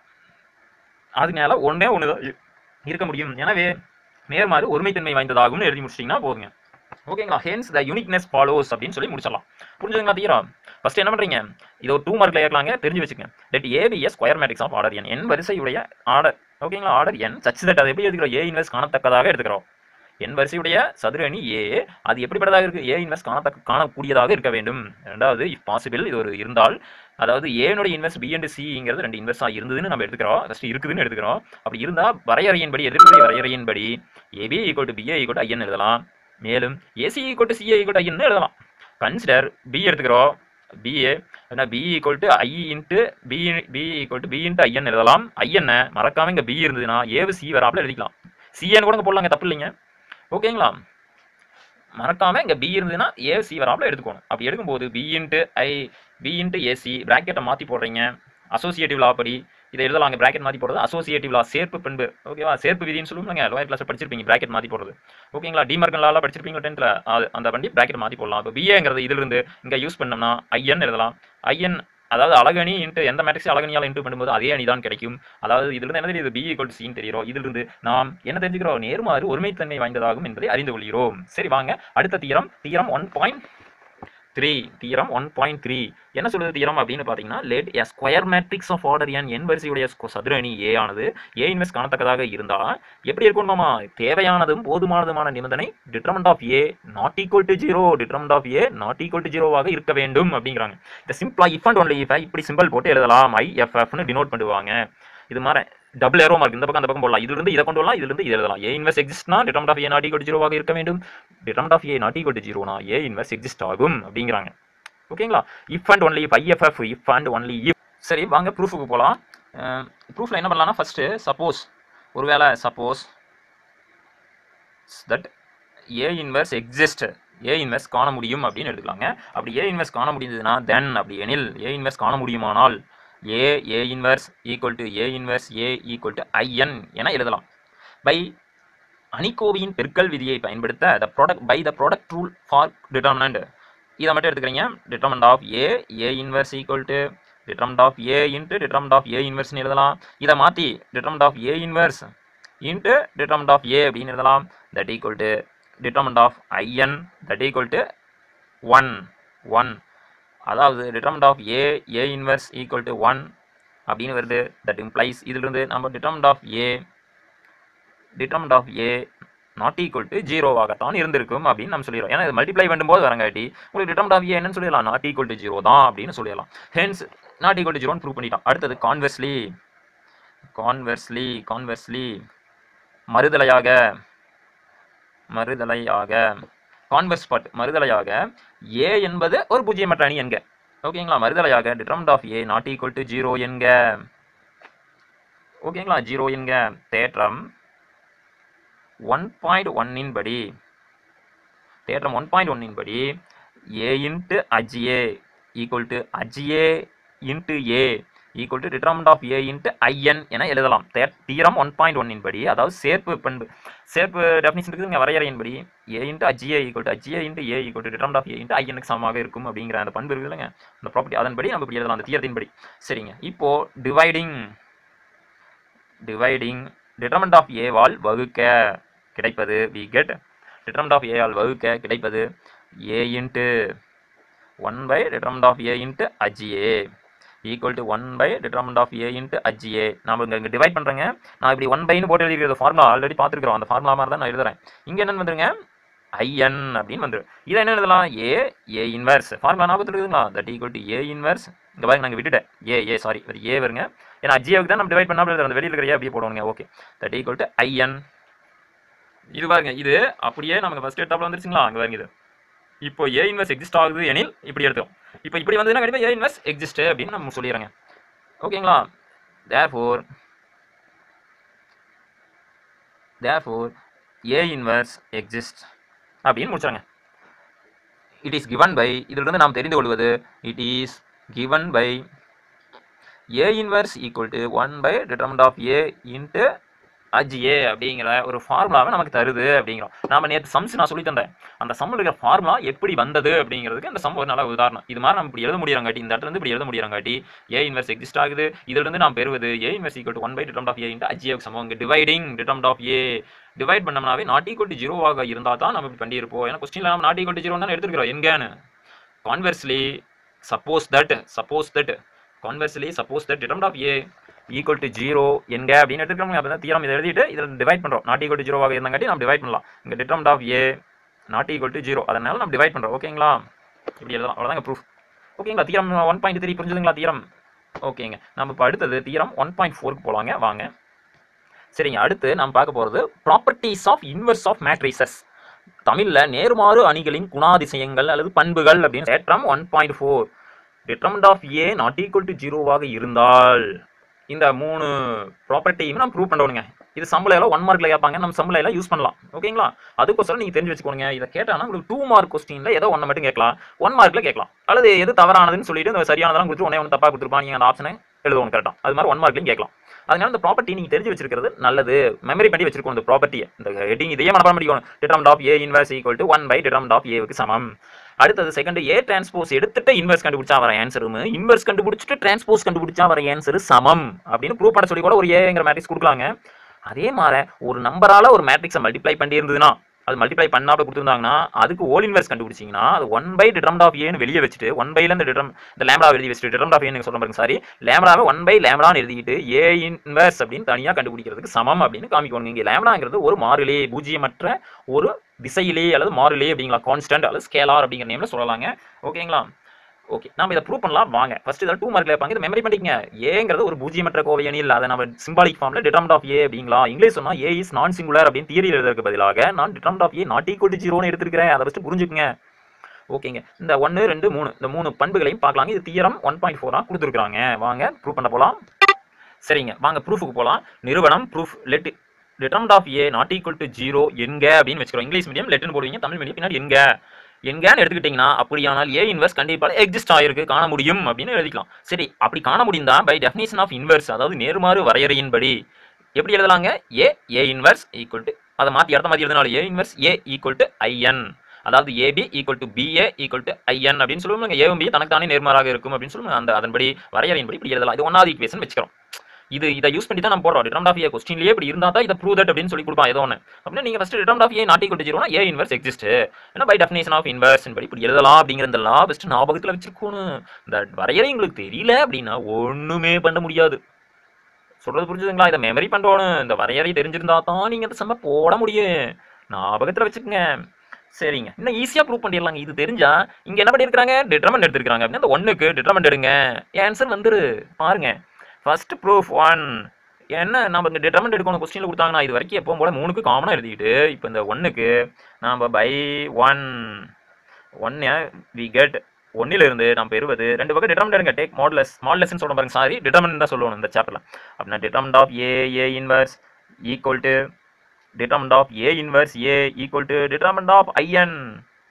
அதனால ஒன்றே ஒன்று தான் இ- இருக்க முடியும் எனவே நேர்மாறு ஒருமைத்தன்மை வாய்ந்ததாகும்னு எழுதி முடிச்சிட்டிங்கன்னா போதுங்க ஓகேங்களா ஹென்ஸ் த யூனிக்னஸ் ஃபாலோஸ் அப்படின்னு சொல்லி முடிச்சிடலாம் புரிஞ்சுதுங்களா தீரா ஃபர்ஸ்ட் என்ன பண்றீங்க இது ஒரு டூ மார்க்ல ஏற்கலாங்க தெரிஞ்சு வச்சுக்கங்க that A B is square matrix of order N N வரிசையுடைய ஆர்டர் ஓகேங்களா ஆர்டர் என் சச் தட் அதை எப்படி எடுத்துக்கிறோம் ஏ இன்வெஸ்ட் காணத்தக்கதாக எடுத்துக்கிறோம் என் வரிசையுடைய சதுர அணி ஏ அது எப்படிப்பட்டதாக இருக்கு ஏ இன்வெஸ்ட் காணத்தக்க காணக்கூடியதாக இருக்க வேண்டும் ரெண்டாவது இஃப் பாசிபிள் இது ஒரு இருந்தால் அதாவது ஏனுடைய இன்வெஸ்ட் பி அண்ட் சிங்கிறது ரெண்டு இன்வெஸ்டா இருந்ததுன்னு நம்ம எடுத்துக்கிறோம் ஃபர்ஸ்ட் இருக்குதுன்னு எடுத்துக்கிறோம் அப்படி இருந்தா வரையறையின்படி எதிர்மறை வரையறையின்படி AB equal to BA equal to I N எழுதலாம் மேலும் AC equal to CA equal to I N எழுதலாம் கன்சிடர் பி எடுத்துக்கிறோம் BA B equal to I into B B equal to B into I N எழுதலாம் ஐஎன்ன மறக்காம இங்க பி இருந்ததுன்னா ஏவு சி வராப்புல எழுதிக்கலாம் சிஏன்னு கூட இங்க போடலாங்க தப்பு இல்லைங்க ஓகேங்களா மறக்காம இங்க பி இருந்ததுன்னா ஏ சி வராப்புல எடுத்துக்கணும் அப்படி எடுக்கும்போது B into I B into AC பிராக்கெட்டை மாற்றி போடுறீங்க அசோசியேட்டிவ் லா படி இதை எழுதலாம் பிராக்கெட் மாற்றி போடுறது அசோசியேட்டிவ் லா சேர்ப்பு பண்பு ஓகேவா சேர்ப்பு விதின்னு சொல்லுவாங்க லோயர் கிளாஸ் படிச்சிருப்பீங்க பிராக்கெட் மாற்றி போடுறது ஓகேங்களா டிமார்கன் லாலாம் படிச்சிருப்பீங்க டென்த்தில் அந்த வண்டி பிராக்கெட் மாற்றி போடலாம் இப்போ பிஏங்கிறது இதிலிருந்து இங்கே யூஸ் பண்ணோம்னா ஐஎன் எழுதலாம் ஐஎன் அதாவது அழகணி இன்ட்டு எந்த மேட்ரிக்ஸ் அழகணியால் இன்ட்டு பண்ணும்போது அதே அணி தான் கிடைக்கும் அதாவது இதிலிருந்து என்ன தெரியுது பி ஈக்குவல் சின்னு தெரியும் இதிலிருந்து நாம் என்ன தெரிஞ்சுக்கிறோம் நேர்மாறு ஒருமைத்தன்மை வாய்ந்ததாகும் என்பதை அறிந்து கொள்கிறோம் சரி வாங்க அடுத்த theorem theorem one point three theorem one point three என்ன சொல்லுது தீரம் அப்படின்னு பார்த்தீங்கன்னா let a square matrix of order N N வரிசையுடைய ஸ்கொ- சதுர அணி ஏ ஆனது ஏ இன்வெஸ்ட் காணத்தக்கதாக இருந்தால் எப்படி இருக்கணுமாமா தேவையானதும் போதுமானதுமான நிபந்தனை determinant of A not equal to zero determinant of A not equal to ஜீரோவாக இருக்க வேண்டும் அப்படிங்கிறாங்க இந்த சிம்பிளா இஃப் அண்ட் ஒன்லி இஃப் இப்படி சிம்பிள் போட்டு எழுதலாம் ஐ எஃப் எஃப்னு டினோட் பண்ணுவாங்க இது மாதிரி டபுள் ஏரோ மார்க் இந்த பக்கம் அந்த பக்கம் போடலாம் இதுல இருந்து இதை கொண்டு வரலாம் இதுல இருந்து இதை எழுதலாம் ஏ இன்வெஸ்ட் எக்ஸிஸ்ட்னா determinant of A not equal ஜீரோவாக இருக்க வேண்டும் determinant of A not equal to ஜீரோனா ஏ இன்வெஸ்ட் எக்ஸிஸ்ட் ஆகும் அப்படிங்கிறாங்க ஓகேங்களா if and only if IFF if and only if சரி வாங்க ப்ரூஃபுக்கு போகலாம் ப்ரூஃபில் என்ன பண்ணலாம்னா ஃபஸ்ட்டு சப்போஸ் ஒருவேளை suppose that A inverse exist A inverse காண முடியும் அப்படின்னு எடுத்துக்கலாங்க அப்படி ஏ இன்வெர்ஸ் காண முடிஞ்சதுன்னா தென் அப்படி எனில் ஏ இன்வெர்ஸ் காண முடியுமானால் A A inverse equal to A inverse A equal to I n என எழுதலாம் பை அணிக்கோவையின் பெருக்கல் விதியை பயன்படுத்த the product by the product rule for determinant இதை மட்டும் எடுத்துக்கிறீங்க determinant of A A inverse equal to determinant of A into determinant of A இன்வெர்ஸ்னு எழுதலாம் இதை மாற்றி determinant of A inverse into determinant of A அப்படின்னு எழுதலாம் that equal to determinant of I n that equal to one one அதாவது determinant of A A inverse equal to one அப்படின்னு வருது that implies இதிலிருந்து நம்ம determinant of A determinant of A not equal to ஜீரோவாகத்தான் இருந்திருக்கும் அப்படின்னு நம்ம சொல்லிடுறோம் ஏன்னா இது மல்டிப்ளை பண்ணும்போது வரங்காட்டி உங்களுக்கு டிட்டர்மெண்ட் ஆஃப் ஏ என்னன்னு சொல்லிடலாம் நாட் ஈக்குவல் டு ஜீரோ தான் அப்படின்னு சொல்லிடலாம் ஹென்ஸ் நாட் ஈக்குவல் டு ஜீரோன்னு ப்ரூவ் பண்ணிட்டான் அடுத்தது கான்வெர்ஸ்லி கான்வெர்ஸ்லி கான்வெர்ஸ்லி மறுதலையாக மறுதலையாக கான்வெர்ஸ் பட் மறுதலையாக ஏ என்பது ஒரு பூஜ்ஜியமற்ற அணி என்க ஓகேங்களா மறுதலையாக determinant of A not equal to zero என்க ஓகேங்களா ஜீரோ என்க தேற்றம் ஒன் பாயிண்ட் ஒன்னின் படி தேற்றம் ஒன் பாயிண்ட் ஒன்னின் படி A into adj A equal to adj A into A equal to determinant of A into I n என எழுதலாம் தீரம் ஒன் பாயிண்ட் ஒன்னின் படி அதாவது சேர்ப்பு பண்பு சேர்ப்பு டெஃபினிஷன் இருக்குதுங்க வரையறையின்படி A into adj A equal to adj A into A equal to determinant of A into ஐஎனுக்கு சமமாக இருக்கும் அப்படிங்கிற அந்த பண்பு இருக்குது இல்லைங்க அந்த ப்ராப்பர்ட்டி அதன்படி நம்ம இப்படி எழுதலாம் அந்த தீரத்தின்படி சரிங்க இப்போ டிவைடிங் டிவைடிங் டிட்டர்மெண்ட் ஆஃப் ஏவால் வகுக்க கிடைப்பது வி கெட் டிட்டர்மெண்ட் ஆஃப் ஏவால் வகுக்க கிடைப்பது A into one by determinant of A into adj A equal to one by determinant of A into adj A நம்ம இங்கே இங்கே டிவைட் பண்ணுறேங்க நான் இப்படி ஒன் பைன்னு போட்டு எழுதிக்கிறது ஃபார்முலா ஆல்ரெடி பார்த்துருக்குறோம் அந்த ஃபார்முலா மாதிரி தான் நான் எழுதுறேன் இங்கே என்னன்னு வந்துருங்க ஐஎன் அப்படின்னு வந்துடும் இதை என்ன எழுதலாம் ஏ ஏ இன்வர்ஸ் ஃபார்முலா ஞாபகத்தில் இருக்குதுங்களா that equal to A inverse இங்கே பாருங்க நாங்கள் விட்டுட்டேன் ஏ ஏ சாரி அது ஏ வருங்க ஏன்னா அஜியாவுக்கு தான் நம்ம டிவைட் பண்ணாமல் அந்த வெளியில் இருக்கிற ஏ அப்படியே போடுவோங்க okay that equal to I n இது பாருங்க இது அப்படியே நமக்கு ஃபர்ஸ்ட் எட்டாப்ல வந்துருச்சுங்களா அங்கே பாருங்க இது இப்போ ஏ இன்வெர்ஸ் எக்ஸிஸ்ட் ஆகுது எனில் இப்படி எடுத்தோம் இப்போ இப்படி வந்ததுன்னா கண்டிப்பாக ஏ இன்வெர்ஸ் எக்ஸிஸ்ட் அப்படின்னு நம்ம சொல்லிடுறேங்க ஓகேங்களா therefore therefore A inverse exist அப்படின்னு முடிச்சாங்க இட் இஸ் கிவன் பை இதிலிருந்து நாம் தெரிந்து கொள்வது it is given by A inverse equal to one by determinant of A into adj A அப்படிங்கிற ஒரு ஃபார்முலாவை நமக்கு தருது அப்படிங்கிறோம் நாம நேற்று சம்ஸ் நான் சொல்லி தந்தேன் அந்த சம்மில் இருக்கிற ஃபார்முலா எப்படி வந்தது அப்படிங்கிறதுக்கு அந்த சம் ஒரு நல்ல உதாரணம் இது மாதிரி நம்ம இப்படி எழுத முடியறங்காட்டி இந்த இடத்துல இருந்து இப்படி எழுத முடியறங்காட்டி ஏ இன்வெர்ஸ் எக்ஸிஸ்ட் ஆகுது இதிலிருந்து நாம் பெறுவது A inverse equal to one by determinant of A into adj A சமம் இங்கே dividing determinant of A divide பண்ணோம்னாவே நாட் ஈக்குவல் டு ஜீரோவாக இருந்தால் தான் நம்ம இப்படி பண்ணியிருப்போம் ஏன்னா கொஸ்டினில் நம்ம நாட் ஈக்குவல் டு ஜீரோ தான் எடுத்துக்கிறோம் எங்கேன்னு conversely suppose that suppose that conversely suppose that determinant of A equal to zero எங்க அப்படின்னு எடுத்துக்கிறோம் அப்போ தான் தீரம் இதை எழுதிட்டு இதில் டிவைட் பண்ணுறோம் நாட் ஈக்குவல் டு ஜீரோவாக இருந்தாங்காட்டி நம்ம டிவைட் பண்ணலாம் இங்கே determinant of A not equal to zero அதனால நம்ம டிவைட் பண்ணுறோம் ஓகேங்களா இப்படி எழுதலாம் அவ்வளோதாங்க ப்ரூஃப் ஓகேங்களா தீரம் ஒன் பாயிண்ட் த்ரீ புரிஞ்சுதுங்களா தீரம் ஓகேங்க நம்ம இப்போ அடுத்தது தீரம் ஒன் பாயிண்ட் ஃபோருக்கு போகலாங்க வாங்க சரிங்க அடுத்து நம்ம பார்க்க போகிறது properties of inverse of matrices தமிழில் நேர்மாறு அணிகளின் குணாதிசயங்கள் அல்லது பண்புகள் அப்படின்னு தேற்றம் one point four determinant of A not equal to ஜீரோவாக இருந்தால் இந்த மூணு ப்ராப்பர்ட்டியும் நம்ம ப்ரூவ் பண்ணணுங்க இது சம்பளம் எல்லாம் ஒன் மார்க்ல கேட்பாங்க நம்ம சம்பளம் எல்லாம் யூஸ் பண்ணலாம் ஓகேங்களா அதுக்கோசரம் நீங்க தெரிஞ்சு வச்சுக்கோங்க இதை கேட்டானா உங்களுக்கு டூ மார்க் கொஸ்டின்ல ஏதோ ஒன்று மட்டும் கேட்கலாம் ஒன் மார்க்ல கேட்கலாம் அல்லது எது தவறானதுன்னு சொல்லிட்டு இந்த சரியானதெல்லாம் கொடுத்து ஒன்னே ஒன்று தப்பா கொடுத்துருப்பாங்க நீங்க அந்த ஆப்ஷனை எழுதணும் கரெக்டா அது மாதிரி ஒன் மார்க்லையும் கேட்கலாம் அதனால இந்த ப்ராப்பர்ட்டி நீங்க தெரிஞ்சு வச்சிருக்கிறது நல்லது மெமரி பண்ணி வச்சிருக்கணும் இந்த ப்ராப்பர்ட்டியை இந்த ஹெட்டிங் இதையே மனப்பாடம் பண்ணிக்கணும் determinant of A inverse equal to one by determinant of ஏவுக்கு சமம் அடுத்தது செகண்ட் ஏ டிரான்ஸ்போஸ் எடுத்துட்டு இன்வெர்ஸ் கண்டுபிடிச்சா வர ஆன்சரும் இன்வெர்ஸ் கண்டுபிடிச்சிட்டு டிரான்ஸ்போஸ் கண்டுபிடிச்சா வர ஆன்சர் சமம் அப்படின்னு ப்ரூவ் பண்ண சொல்லி கூட ஒரு ஏங்கிற மேட்ரிக்ஸ் கொடுக்கலாங்க அதே மாதிரி ஒரு நம்பரால ஒரு மேட்ரிக்ஸை மல்டிப்ளை பண்ணி இருந்ததுன்னா அது மல்டிப்ளை பண்ணாம கொடுத்துருந்தாங்கன்னா அதுக்கு ஓல் இன்வெர்ஸ் கண்டுபிடிச்சிங்கன்னா அது ஒன் பை டிட்டர்மெண்ட் ஆஃப் ஏன்னு வெளியே வச்சுட்டு ஒன் பைல இந்த டிட்ரம் இந்த லேம்டா எழுதி வச்சுட்டு டிட்டர்மெண்ட் ஆஃப் ஏன்னு சொல்ல பாருங்க சாரி லேம்டாவை ஒன் பை லேம்டான்னு எழுதிட்டு ஏ இன்வெர்ஸ் அப்படின்னு தனியாக கண்டுபிடிக்கிறதுக்கு சமம் அப்படின்னு காமிக்கணும் இங்கே லேம்டாங்கிறது ஒரு மாறிலே பூஜ்ஜியமற்ற ஒரு திசையிலே அல்லது மாறிலே அப்படிங்களா கான்ஸ்டன்ட் அல்லது ஸ்கேலார் அப்படிங்கிற நேம்ல சொல்லலாங்க ஓகேங்களா ஓகே நம்ம இதை ப்ரூவ் பண்ணலாம் வாங்க ஃபர்ஸ்ட் இதில் டூ மார்க்ல வைப்பாங்க இதை மெமரி பண்ணிக்கங்க ஏங்கிறது ஒரு பூஜ்ஜியமற்ற கோவை அணி இல்லை அதை நம்ம சிம்பாலிக் ஃபார்ம்ல டிட்டர்மெண்ட் ஆஃப் ஏ அப்படிங்களா இங்கிலீஷ் சொன்னா ஏ இஸ் நான் சிங்குலர் அப்படின்னு தியரி எழுதுறதுக்கு பதிலாக நான் determinant of A not equal to ஜீரோன்னு எடுத்துருக்கிறேன் அதை ஃபஸ்ட்டு புரிஞ்சுக்குங்க ஓகேங்க இந்த ஒன்று ரெண்டு மூணு இந்த மூணு பண்புகளையும் பார்க்கலாங்க இது தியரம் ஒன் பாயிண்ட் ஃபோராக கொடுத்துருக்காங்க வாங்க ப்ரூவ் பண்ண போகலாம் சரிங்க வாங்க ப்ரூஃபுக்கு போகலாம் நிறுவனம் proof let determinant of A not equal to zero எங்க அப்படின்னு வச்சுக்கிறோம் இங்கிலீஷ் மீடியம் லெட்டுன்னு போடுவீங்க தமிழ் மீடியம் பின்னாடி எங்க எங்கன்னு எடுத்துக்கிட்டிங்கன்னா அப்படியானால் ஏ இன்வெர்ஸ் கண்டிப்பாக எக்ஸிஸ்ட் ஆயிருக்கு காண முடியும் அப்படின்னு எழுதிக்கலாம் சரி அப்படி காண முடிந்தா பை டெஃபினேஷன் ஆஃப் இன்வெர்ஸ் அதாவது நேர்மாறு வரையறையின்படி எப்படி எழுதலாங்க A A inverse equal to அதை மாற்றி இடத்த மாற்றி எழுதினாலும் A inverse A equal to I n அதாவது AB equal to BA equal to IN அப்படின்னு சொல்லுவாங்க ஏவும் பி தனக்கு தானே நேர்மாறாக இருக்கும் அப்படின்னு சொல்லுவாங்க அந்த அதன்படி வரையறையின்படி இப்படி எழுதலாம் இது ஒன்றாவது ஈக்குவேஷன் வச்சுக்கிறோம் இது இதை யூஸ் பண்ணி தான் நம்ம போடுறோம் டிட்டர்மெண்ட் ஆஃப் ஏ கொஸ்டின்லேயே இப்படி இருந்தால் தான் இதை ப்ரூவ் தட் அப்படின்னு சொல்லி கொடுப்பான் ஏதோ ஒன்று அப்படின்னா நீங்கள் first determinant of A not equal to ஜீரோனா ஏ இன்வெர்ஸ் எக்ஸிஸ்ட் ஏன்னா பை டெஃபினேஷன் ஆஃப் இன்வெர்ஸ் படி இப்படி எழுதலாம் அப்படிங்கிற இந்த லா ஃபஸ்ட்டு ஞாபகத்தில் வச்சிருக்கணும் இந்த வரையறை உங்களுக்கு தெரியல அப்படின்னா ஒன்றுமே பண்ண முடியாது சொல்றது புரிஞ்சுதுங்களா இதை மெமரி பண்ணுறோன்னு இந்த வரையறை தெரிஞ்சிருந்தா தான் நீங்கள் இந்த செம்ம போட முடியும் ஞாபகத்தில் வச்சுக்கோங்க சரிங்க இன்னும் ஈஸியாக ப்ரூவ் பண்ணிடலாங்க இது தெரிஞ்சா இங்கே என்ன பண்ணியிருக்காங்க டிட்டர்மெண்ட் எடுத்திருக்காங்க அப்படின்னா இந்த ஒன்றுக்கு டிட்டர்மெண்ட் எடுங்க ஆன்சர் வந்துரு பாருங்க ஃபர்ஸ்ட் ப்ரூஃப் ஒன் என்ன நம்ம இங்கே டிட்டர்மெண்ட் எடுக்கணும் கொஸ்டினில் கொடுத்தாங்கன்னா இது வரைக்கும் எப்பவும் போல மூணுக்கு காமனாக எழுதிட்டு இப்போ இந்த ஒன்றுக்கு நாம் பை ஒன் ஒன்னு வி கெட் ஒன்னிலிருந்து நாம் பெறுவது ரெண்டு பக்கம் டிட்டர்மெண்ட் எடுங்க டேக் மாடலஸ் மாடலஸ்ன்னு சொல்ல பாருங்க சாரி டிட்டர்மெண்ட் தான் சொல்லணும் இந்த சாப்டர்ல அப்படின்னா determinant of A A inverse equal to determinant of A inverse A equal to determinant of I n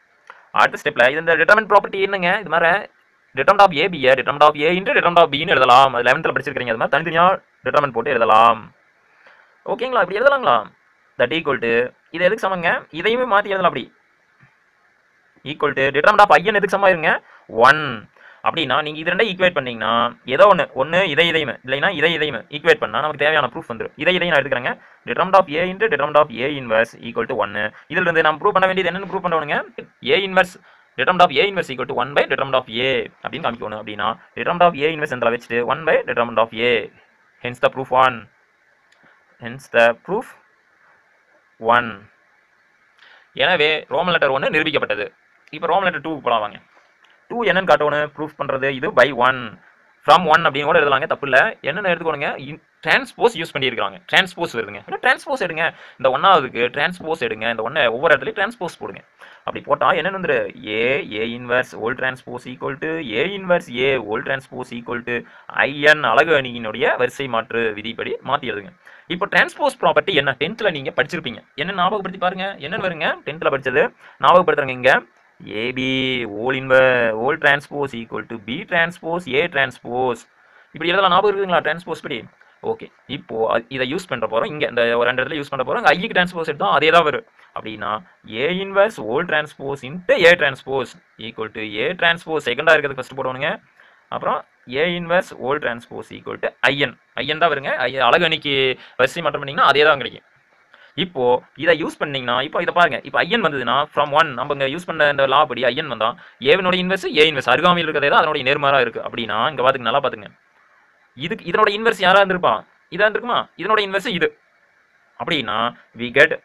அடுத்த ஸ்டெப்ல இது இந்த டிட்டர்மெண்ட் ப்ராப்பர்ட்டி என்னங்க இது மாதிரி டிட்டர்மெண்ட் ஆஃப் ஏ பியை determinant of A into determinant of பின்னு எழுதலாம் அது லெவன்த்தில் படிச்சிருக்கீங்க அது மாதிரி தனித்தனியாக டிட்டர்மெண்ட் போட்டு எழுதலாம் ஓகேங்களா இப்படி எழுதலாங்களா தட் ஈக்குவல் டு இது எதுக்கு சமங்க இதையுமே மாற்றி எழுதலாம் அப்படி equal to determinant of I n எதுக்கு சமம் இருங்க ஒன் அப்படின்னா நீங்கள் இது ரெண்டை ஈக்குவேட் பண்ணீங்கன்னா ஏதோ ஒன்று ஒன்று இதை இதையுமே இல்லைன்னா இதை இதையுமே ஈக்குவேட் பண்ணால் நமக்கு தேவையான ப்ரூஃப் வந்துடும் இதை இதையும் நான் எடுத்துக்கிறேங்க determinant of A into determinant of A inverse equal to ஒன்று இதில் இருந்து நம்ம ப்ரூவ் பண்ண வேண்டியது என்னென்னு ப்ரூவ் பண்ணணுங்க A inverse determinant of A inverse equal to one by determinant of A அப்படின்னு காமிக்கணும் அப்படின்னா டிட்டர்மெண்ட் ஆஃப் ஏ இன்வர்ஸ் எந்த வச்சுட்டு one by determinant of A hence the proof one hence the proof one எனவே Roman letter ஒன்று நிரூபிக்கப்பட்டது இப்போ Roman letter two போலாம் வாங்க டூ என்னன்னு காட்டணும் ப்ரூஃப் பண்ணுறது இது பை ஒன் ஃப்ரம் ஒன் அப்படின்னு கூட எழுதலாங்க தப்பு இல்லை என்னென்ன எடுத்துக்கோங்க டிரான்ஸ்போஸ் யூஸ் பண்ணியிருக்காங்க டிரான்ஸ்போஸ் வருதுங்க டிரான்ஸ்போஸ் எடுங்க இந்த ஒன்னாவதுக்கு டிரான்ஸ்போஸ் எடுங்க இந்த ஒன்றை ஒவ்வொரு இடத்துலையும் டிரான்ஸ்போஸ் போடுங்க அப்படி போட்டால் என்னென்னு வந்துரு A A inverse whole transpose equal to A inverse A whole transpose equal to I n அழகு அணியினுடைய வரிசை மாற்று விதிப்படி மாற்றி எழுதுங்க இப்போ டிரான்ஸ்போஸ் ப்ராப்பர்ட்டி என்ன டென்த்தில் நீங்கள் படிச்சிருப்பீங்க என்ன ஞாபகப்படுத்தி பாருங்க என்னன்னு வருங்க டென்த்தில் படிச்சது ஞாபகப்படுத்துறங்க இங்கே AB whole inverse whole transpose equal to B transpose A transpose இப்படி இதெல்லாம் ஞாபகம் இருக்குங்களா டிரான்ஸ்போஸ் படி ஓகே இப்போ அ- இதை யூஸ் பண்ணுற போகிறோம் இங்கே இந்த ஒரு ரெண்டு இடத்துல யூஸ் பண்ண போகிறோம் ஐக்கு டிரான்ஸ்போஸ் எடுத்தோம் அதே தான் வரும் அப்படின்னா A inverse whole transpose into A transpose equal to A transpose செகண்டாக இருக்கிறது ஃபஸ்ட்டு போடுவானுங்க அப்புறம் A inverse whole transpose equal to I n I n தான் வருங்க ஐ அழகு அணிக்கு வரிசை மாற்றம் பண்ணிங்கன்னா அதே தான் கிடைக்கும் இப்போ இதை யூஸ் பண்ணீங்கன்னா இப்போ இதை பாருங்க இப்போ ஐஎன் வந்ததுன்னா ஃப்ரம் ஒன் நம்ம இங்க யூஸ் பண்ண இந்த லா படி ஐஎன் வந்தா ஏவினோட இன்வெர்ஸ் ஏ இன்வெர்ஸ் அருகாமையில் இருக்கிறதே தான் அதனுடைய நேர்மாறா இருக்கு அப்படின்னா இங்க பாத்துங்க நல்லா பாத்துங்க இதுக்கு இதனோட இன்வெர்ஸ் யாரா இருந்திருப்பான் இதா இருந்திருக்குமா இதனோட இன்வெர்ஸ் இது அப்படின்னா வி கெட்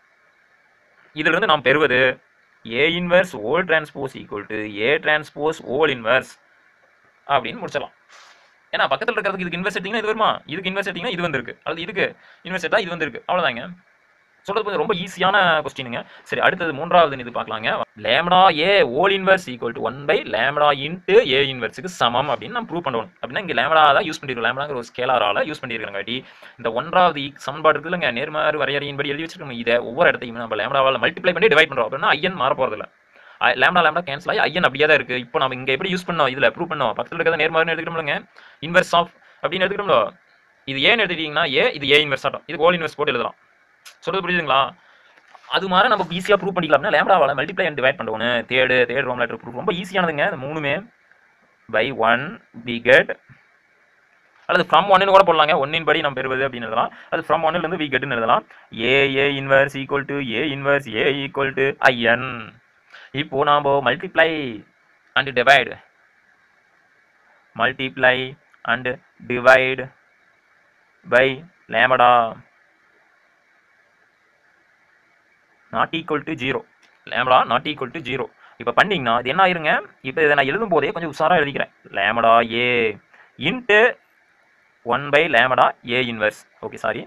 இதுல இருந்து நாம் பெறுவது A inverse whole transpose equal to A transpose whole inverse அப்படின்னு முடிச்சிடலாம் ஏன்னா பக்கத்தில் இருக்கிறதுக்கு இதுக்கு இன்வெர்ஸ் எடுத்தீங்கன்னா இது வருமா இதுக்கு இன்வெர்ஸ் எடுத்தீங்கன்னா இது வந்திருக்கு அல்லது இதுக்கு இன்வெர்ஸ் எடுத்தா இது வந்திருக்கு அவ்வளோதாங்க சொல்றது கொஞ்சம் ரொம்ப ஈஸியான கொஸ்டினுங்க சரி அடுத்தது மூன்றாவது இது பார்க்கலாங்க lambda A whole inverse equal to one by lambda into A இன்வெர்ஸுக்கு சமம் அப்படின்னு நம்ம ப்ரூவ் பண்ணணும் அப்படின்னா இங்கே லேம்டா தான் யூஸ் பண்ணிருக்கோம் லேம்டாங்கிற ஒரு ஸ்கேலாரால யூஸ் பண்ணியிருக்காங்க இந்த ஒன்றாவது ஈ- சமன்பாடு இருக்குல்லங்க நேர்மாறு வரையறையின்படி எழுதி வச்சிருக்கோம் இதை ஒவ்வொரு இடத்தையும் நம்ம லேம்டாவால் மல்டிப்ளை பண்ணி டிவைட் பண்ணுறோம் அப்படின்னா ஐயன் மாற போகிறதில்ல லேம்டா லேம்டா கேன்சல் ஆகி ஐயன் அப்படியே தான் இருக்கு இப்போ நம்ம இங்கே எப்படி யூஸ் பண்ணோம் இதில் ப்ரூவ் பண்ணோம் பக்கத்தில் இருக்கிறத நேர்மாறுன்னு எடுத்துக்கிட்டோம்லங்க இன்வெர்ஸ் ஆஃப் அப்படின்னு எடுத்துக்கிட்டோம்ல இது ஏன்னு எடுத்துக்கிட்டீங்கன்னா ஏ இது ஏ இன்வெர்ஸ் ஆட்டம் இது ஓல் இன்வெர்ஸ் போட்டு எழுதலாம் சொல்றது புரியுதுங்களா அது மாதிரி நம்ம ஈஸியாக ப்ரூவ் பண்ணிக்கலாம்னா லேம்டாவால் மல்டிப்ளை அண்ட் டிவைட் பண்ணுவோம் third third Roman letter proof ரொம்ப ஈஸியானதுங்க இந்த மூணுமே பை ஒன் பி கெட் அல்லது ஃப்ரம் ஒன்னு கூட போடலாங்க ஒன்னின் படி நம்ம பெறுவது அப்படின்னு எழுதலாம் அது ஃப்ரம் ஒன்னிலிருந்து வி கெட்னு எழுதலாம் A A inverse equal to A inverse A equal to I n இப்போ நாம multiply and divide multiply and divide by lambda not equal to zero lambda not equal to zero இப்போ பண்ணீங்கன்னா இது என்ன ஆயிருங்க இப்போ இதை நான் எழுதும் போதே கொஞ்சம் உஷாராக எழுதிக்கிறேன் lambda A into one by lambda A inverse okay sorry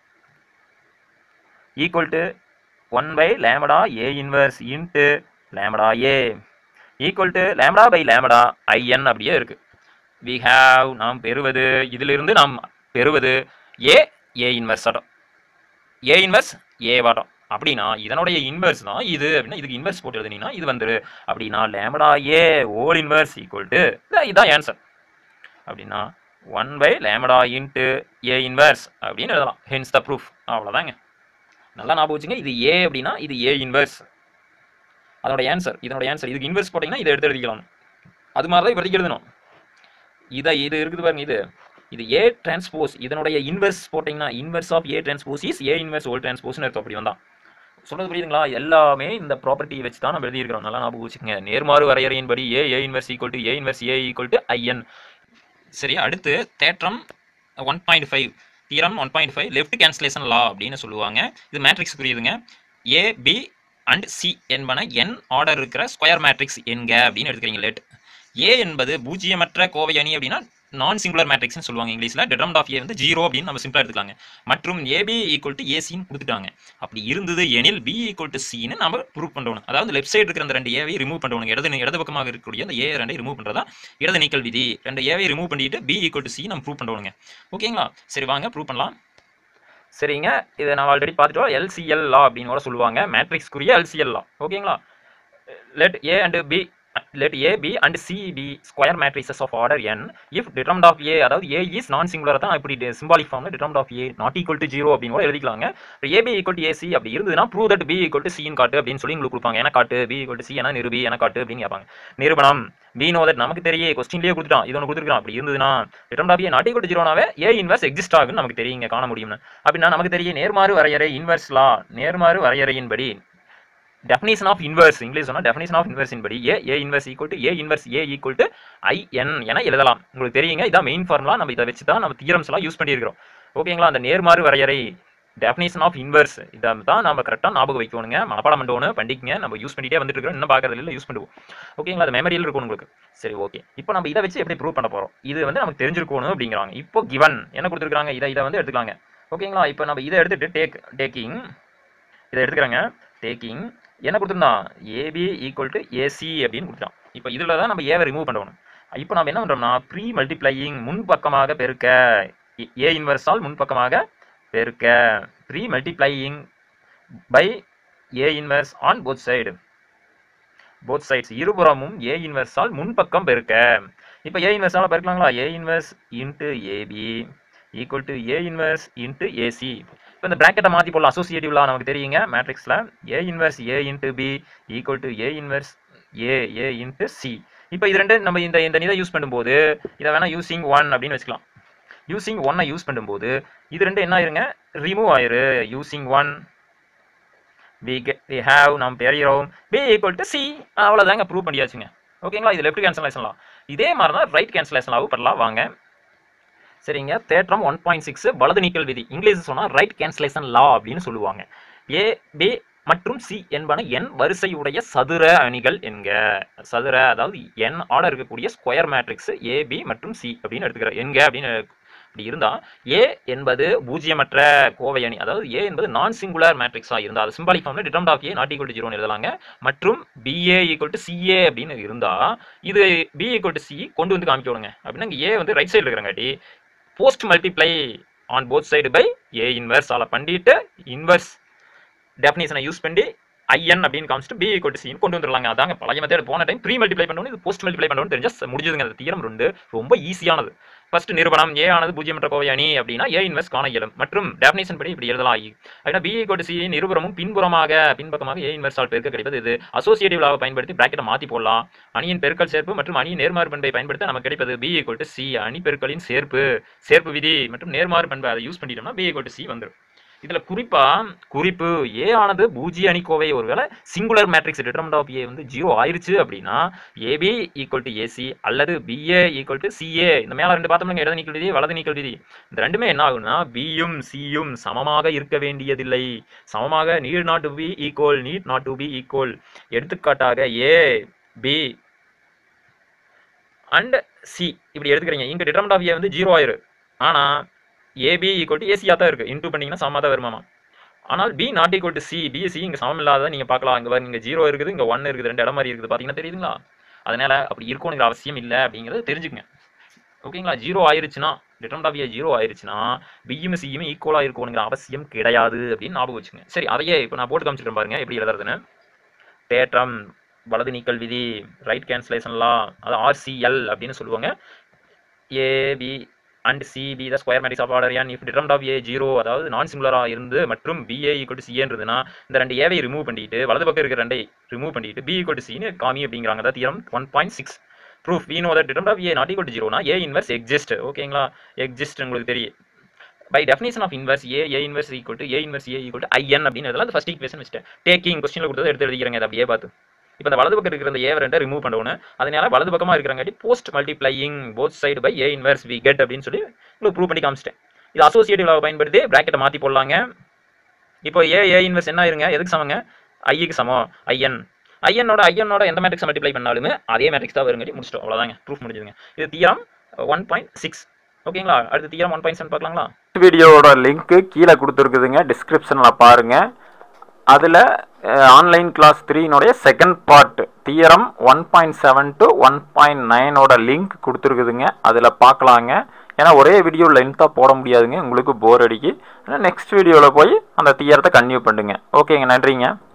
equal to one by lambda A inverse into lambda A equal to lambda by lambda I n அப்படியே இருக்கு வி ஹாவ் நாம் பெறுவது இதிலிருந்து நாம் பெறுவது ஏ A inverse atom A inverse ஏ வாட்டம் அப்படின்னா இதனுடைய இன்வெர்ஸ் தான் இது அப்படின்னா இதுக்கு இன்வெர்ஸ் போட்டு எழுதுனீங்கன்னா இது வந்துரு அப்படின்னா lambda A whole inverse equal to இதான் ஆன்சர் அப்படின்னா one by lambda into A inverse அப்படின்னு எழுதலாம் ஹென்ஸ் த ப்ரூஃப் அவ்வளோதாங்க நல்லா ஞாபகம் வச்சுங்க இது ஏ அப்படின்னா இது ஏ இன்வெர்ஸ் அதோட ஆன்சர் இதனோட ஆன்சர் இதுக்கு இன்வெர்ஸ் போட்டிங்கன்னா இதை எடுத்து எழுதிக்கலாம் அது மாதிரி தான் இப்போதைக்கு எழுதணும் இதை இது இருக்குது பாருங்க இது இது ஏ டிரான்ஸ்போஸ் இதனுடைய இன்வெர்ஸ் போட்டிங்கன்னா inverse of A transpose is A inverse whole டிரான்ஸ்போஸ்னு இருக்கும் அப்படி வந்தா சொல்றது புரியுதுங்களா எல்லாமே இந்த ப்ராப்பர்ட்டியை வச்சு தான் நம்ம எழுதியிருக்கிறோம் நல்லா ஞாபகம் வச்சுக்கோங்க நேர்மாறு வரையறையின்படி A A inverse equal to A inverse A equal to I n சரி அடுத்து தேற்றம் one point five theorem one point five left cancellation law அப்படின்னு சொல்லுவாங்க இது மேட்ரிக்ஸ் புரியுதுங்க ஏ பி அண்ட் சி என்பன என் ஆர்டர் இருக்கிற ஸ்கொயர் மேட்ரிக்ஸ் என்க அப்படின்னு எடுத்துக்கிறீங்க லேட் ஏ என்பது பூஜ்ஜியமற்ற கோவை அணி அப்படின்னா நான் சிங்குலர் மேட்ரிக்ஸ்னு சொல்லுவாங்க இங்கிலீஷில் டெட்ரம்ட் ஆஃப் ஏ வந்து ஜீரோ அப்படின்னு நம்ம சிம்பிளாக எடுத்துக்கலாங்க மற்றும் ஏபி ஈக்குவல் டு ஏசின்னு கொடுத்துட்டாங்க அப்படி இருந்தது எனில் பி ஈக்குவல் டு சின்னு நம்ம ப்ரூவ் பண்ணணும் அதாவது லெஃப்ட் சைடு இருக்கிற அந்த ரெண்டு ஏவை ரிமூவ் பண்ணணும் இடது இடது பக்கமாக இருக்கக்கூடிய அந்த ஏ ரெண்டை ரிமூவ் பண்ணுறதா இடது நீக்கல் விதி ரெண்டு ஏவை ரிமூவ் பண்ணிட்டு பி ஈக்குவல் டு சி நம்ம ப்ரூவ் பண்ணணுங்க ஓகேங்களா சரி வாங்க ப்ரூவ் பண்ணலாம் சரிங்க இதை நான் ஆல்ரெடி பார்த்துட்டோம் எல்சிஎல் லா அப்படின்னு கூட சொல்லுவாங்க மேட்ரிக்ஸ்க்குரிய எல்சிஎல் லா ஓகேங்களா let A and B let A B and C be square matrices of order n if determinant of A அதாவது A is non singular தான் இப்படி symbolic formல determinant of A not equal to 0 அப்படின்னு கூட எழுதிக்கலாங்க AB equal to AC அப்படி இருந்ததுன்னா prove that B equal to C ன்னு காட்டு அப்படின்னு சொல்லி உங்களுக்கு கொடுப்பாங்க ஏன்னா காட்டு B equal to C ஏன்னா நிரூபி ஏன்னா காட்டு அப்படின்னு கேட்பாங்க நிரூபணம் B know that நமக்கு தெரிய கொஸ்டின்லயே கொடுத்துட்டான் இது ஒன்று கொடுத்துருக்கான் அப்படி இருந்ததுன்னா determinant of A not equal to 0 நாவே A inverse exist ஆகுன்னு நமக்கு தெரியுங்க காண முடியும்னு அப்படின்னா நமக்கு தெரிய நேர்மாறு வரையறை inverse law நேர்மாறு வரையறையின்படி definition of inverse இங்கிலீஷ் சொன்னா definition of inverse இன்படி a a inverse equal to a inverse a equal to i n என எழுதலாம் உங்களுக்கு தெரியுங்க இதான் மெயின் ஃபார்முலா நம்ம இதை வச்சு தான் நம்ம தியரம்ஸ் எல்லாம் யூஸ் பண்ணியிருக்கிறோம் ஓகேங்களா அந்த நேர்மாறு வரையறை definition of inverse இதை தான் நம்ம கரெக்டாக ஞாபகம் வைக்கணுங்க மனப்பாடம் பண்ணணும் பண்ணிக்கங்க நம்ம யூஸ் பண்ணிட்டே வந்துட்டு இருக்கிறோம் இன்னும் பார்க்கறது இல்லை யூஸ் பண்ணுவோம் ஓகேங்களா அது மெமரியில் இருக்கும் உங்களுக்கு சரி ஓகே இப்போ நம்ம இதை வச்சு எப்படி ப்ரூவ் பண்ண போறோம் இது வந்து நமக்கு தெரிஞ்சிருக்கணும் அப்படிங்கிறாங்க இப்போ given என்ன கொடுத்துருக்காங்க இதை இதை வந்து எடுத்துக்கலாங்க ஓகேங்களா இப்போ நம்ம இதை எடுத்துட்டு டேக் டேக்கிங் இதை எடுத்துக்கிறாங்க டேக்கிங் என்ன கொடுத்துருந்தான் ஏபி ஈக்குவல் டு ஏசி அப்படின்னு கொடுத்துட்டான் இப்போ இதில் தான் நம்ம ஏவை ரிமூவ் பண்ணணும் இப்போ நம்ம என்ன பண்ணுறோம்னா ப்ரீ மல்டிப்ளையிங் முன்பக்கமாக பெருக்க ஏ இன்வர்ஸால் முன்பக்கமாக பெருக்க pre multiplying by A inverse on both side both sides இருபுறமும் ஏ இன்வர்ஸால் முன்பக்கம் பெருக்க இப்போ ஏ இன்வர்ஸால் பெருக்கலாங்களா A inverse into AB equal to A inverse into AC இப்போ இந்த ப்ராக்கெட்டை மாற்றி போடலாம் அசோசியேட்டிவ்லாம் நமக்கு தெரியுங்க மேட்ரிக்ஸில் A inverse A into B equal to A inverse A A into C இப்போ இது ரெண்டு நம்ம இந்த இந்த இதை யூஸ் பண்ணும்போது இதை வேணால் யூசிங் ஒன் அப்படின்னு வச்சுக்கலாம் யூசிங் ஒன்னை யூஸ் பண்ணும்போது இது ரெண்டு என்ன ஆயிருங்க ரிமூவ் ஆயிரு using one we get we have நாம் பெறுகிறோம் பி ஈக்குவல் டு சி அவ்வளோதாங்க ப்ரூவ் பண்ணியாச்சுங்க ஓகேங்களா இது லெஃப்ட் கேன்சலேஷன்லாம் இதே மாதிரி தான் ரைட் கேன்சலேஷனாகவும் பண்ணலாம் வாங்க சரிங்க தேற்றம் ஒன் பாயிண்ட் சிக்ஸ் வலது நீக்கல் விதி இங்கிலீஷ் சொன்னால் ரைட் கேன்சலேஷன் லா அப்படின்னு சொல்லுவாங்க ஏ பி மற்றும் சி என்பன என் வரிசையுடைய சதுர அணிகள் என்க சதுர அதாவது என் ஆர்டர் இருக்கக்கூடிய ஸ்கொயர் மேட்ரிக்ஸ் ஏ பி மற்றும் சி அப்படின்னு எடுத்துக்கிற என்க அப்படின்னு இப்படி இருந்தால் ஏ என்பது பூஜ்ஜியமற்ற கோவை அணி அதாவது ஏ என்பது நான் சிங்குலர் மேட்ரிக்ஸாக இருந்தால் அது சிம்பாலிக் ஃபார்ம்ல determinant of A not equal to ஜீரோன்னு எழுதலாங்க மற்றும் பிஏ ஈக்குவல் டு சிஏ அப்படின்னு இருந்தால் இது பி ஈக்குவல் டு சி கொண்டு வந்து காமிக்கணுங்க அப்படின்னா இங்கே ஏ வந்து ரைட் சைடில் இருக்கிறங்காட்டி post multiply on both side by A inverse ஆல பண்ணிட்டு இன்வர்ஸ் டெஃபினேஷனை யூஸ் பண்ணி ஐஎன் அப்படின்னு காமிச்சிட்டு பி ஈக்குவல் டு சின்னு கொண்டு வந்துடலாங்க அதாங்க பழைய மெத்தட் போன டைம் ப்ரீ மல்டிப்ளை பண்ணணும் இது போஸ்ட் மல்டிப்ளை பண்ணணும் தெரிஞ்சா முடிஞ்சதுங்க அந்த தீரம் ரெண்டு ரொம்ப ஈஸியானது ஃபர்ஸ்ட் நிரூபணம் ஏ ஆனது பூஜ்ஜியமற்ற கோவை அணி அப்படின்னா ஏ இன்வெஸ்ட் காண இயலும் மற்றும் டெஃபினேஷன் படி இப்படி எழுதலாம் ஆகி அப்படின்னா பி ஈக்குவல் டு சி நிரூபணமும் பின்புறமாக பின்பக்கமாக ஏ இன்வெஸ்டால் பெருக்க கிடைப்பது இது அசோசியேட்டிவ்லாக பயன்படுத்தி பிராக்கெட்டை மாற்றி போடலாம் அணியின் பெருக்கல் சேர்ப்பு மற்றும் அணியின் நேர்மாறு பண்பை பயன்படுத்த நமக்கு கிடைப்பது பி ஈக்குவல் டு சி அணி பெருக்கலின் சேர்ப்பு சேர்ப்பு விதி மற்றும் நேர்மாறு பண்பை அதை யூஸ் பண்ணிட்டோம்னா பி ஈக்குவல் டு சி வந்துடும் இதுல குறிப்பா குறிப்பு ஏ ஆனது பூஜ்ஜிய அணிக்கோவை ஒருவேளை singular matrix determinant of A வந்து ஜீரோ ஆயிருச்சு அப்படின்னா ஏபி ஈக்குவல் டு ஏசி அல்லது பிஏ ஈக்குவல் டு சிஏ இந்த மேல ரெண்டு பார்த்தோம்னா இடது நீக்கல் விதி வலது நீக்கல் விதி இந்த ரெண்டுமே என்ன ஆகும்னா பியும் சியும் சமமாக இருக்க வேண்டியதில்லை சமமாக need not to be equal need not to be equal எடுத்துக்காட்டாக ஏ பி அண்ட் சி இப்படி எடுத்துக்கிறீங்க இங்க டிட்டர்மெண்ட் ஆஃப் ஏ வந்து ஜீரோ ஆயிரு ஆனா ஏபி ஈக்குவல் டு ஏசியாக தான் இருக்குது இன்டூ பண்ணிங்கன்னா சமமாக தான் வருமாமா ஆனால் B not equal to C BSC இங்கே சமம் இல்லாத நீங்கள் பார்க்கலாம் இங்கே பாருங்க இங்கே ஜீரோ இருக்குது இங்கே ஒன் இருக்குது ரெண்டு இடம் மாதிரி இருக்குது பார்த்தீங்கன்னா தெரியுதுங்களா அதனால அப்படி இருக்கணுங்கிற அவசியம் இல்லை அப்படிங்கிறது தெரிஞ்சுக்கங்க ஓகேங்களா ஜீரோ ஆயிருச்சுன்னா டிட்டர்மெண்ட் ஆஃப் ஏ ஜீரோ ஆயிருச்சுன்னா பியும் சியும் ஈக்குவலாக இருக்கணுங்கிற அவசியம் கிடையாது அப்படின்னு ஞாபகம் வச்சுங்க சரி அதையே இப்போ நான் போட்டு காமிச்சிட்டு பாருங்க எப்படி எழுதுறதுன்னு தேற்றம் வலது நீக்கல் விதி ரைட் கேன்சலேஷன்லாம் அது ஆர்சிஎல் அப்படின்னு சொல்லுவாங்க AB and C B the square matrix of order N if determinant of A zero அதாவது நான் சிங்குலராக இருந்து மற்றும் பிஏ ஈக்குவல் டு சிஏன்றதுனா இந்த ரெண்டு ஏவை ரிமூவ் பண்ணிட்டு வலது பக்கம் இருக்கிற ரெண்டை ரிமூவ் பண்ணிட்டு பி ஈக்குவல் டு சின்னு காமி அப்படிங்கிறாங்க அதாவது theorem one point six proof we know that determinant of A not equal to ஜீரோனா ஏ இன்வர்ஸ் எக்ஸிஸ்ட் ஓகேங்களா எக்ஸிஸ்ட் உங்களுக்கு தெரியும் by definition of inverse A A inverse equal to A inverse A equal to IN அப்படின்னு அதெல்லாம் first equation வச்சுட்டேன் taking கொஸ்டினில் கொடுத்தது எடுத்து எழுதிக்கிறேங்க அதை அப்படியே பார்த்து இப்போ இந்த வலது பக்கம் இருக்கிற இந்த ஏ ரெண்டை ரிமூவ் பண்ணணும் அதனால வலது பக்கமாக இருக்கிறங்காட்டி post multiplying both side by A inverse we get அப்படின்னு சொல்லி உங்களுக்கு ப்ரூவ் பண்ணி காமிச்சிட்டேன் இது அசோசியேட்டிவ்ல பயன்படுத்தி பிராக்கெட்டை மாற்றி போடலாங்க இப்போ ஏ ஏ இன்வர்ஸ் என்ன இருங்க எதுக்கு சமங்க ஐக்கு சமம் ஐஎன் ஐஎன்னோட ஐஎன்னோட எந்த மேட்ரிக்ஸ் மல்டிப்ளை பண்ணாலுமே அதே மேட்ரிக்ஸ் தான் வருங்காட்டி முடிச்சிட்டோம் அவ்வளோதாங்க ப்ரூஃப் முடிஞ்சுதுங்க இது தியரம் ஒன் பாயிண்ட் சிக்ஸ் ஓகேங்களா அடுத்து தியரம் ஒன் பாயிண்ட் செவன் பார்க்கலாங்களா வீடியோவோட லிங்க்கு கீழே கொடுத்துருக்குதுங்க டிஸ்கிரிப்ஷனில் பாருங்கள் அதில் ஆன்லைன் கிளாஸ் த்ரீனுடைய second part theorem one point seven to one point நைனோட லிங்க் கொடுத்துருக்குதுங்க அதில் பார்க்கலாங்க ஏன்னா ஒரே வீடியோ லென்த்தாக போட முடியாதுங்க உங்களுக்கு போர் அடிக்கி நெக்ஸ்ட் வீடியோவில் போய் அந்த தியரத்தை கன்டினியூ பண்ணுங்க ஓகேங்க நன்றிங்க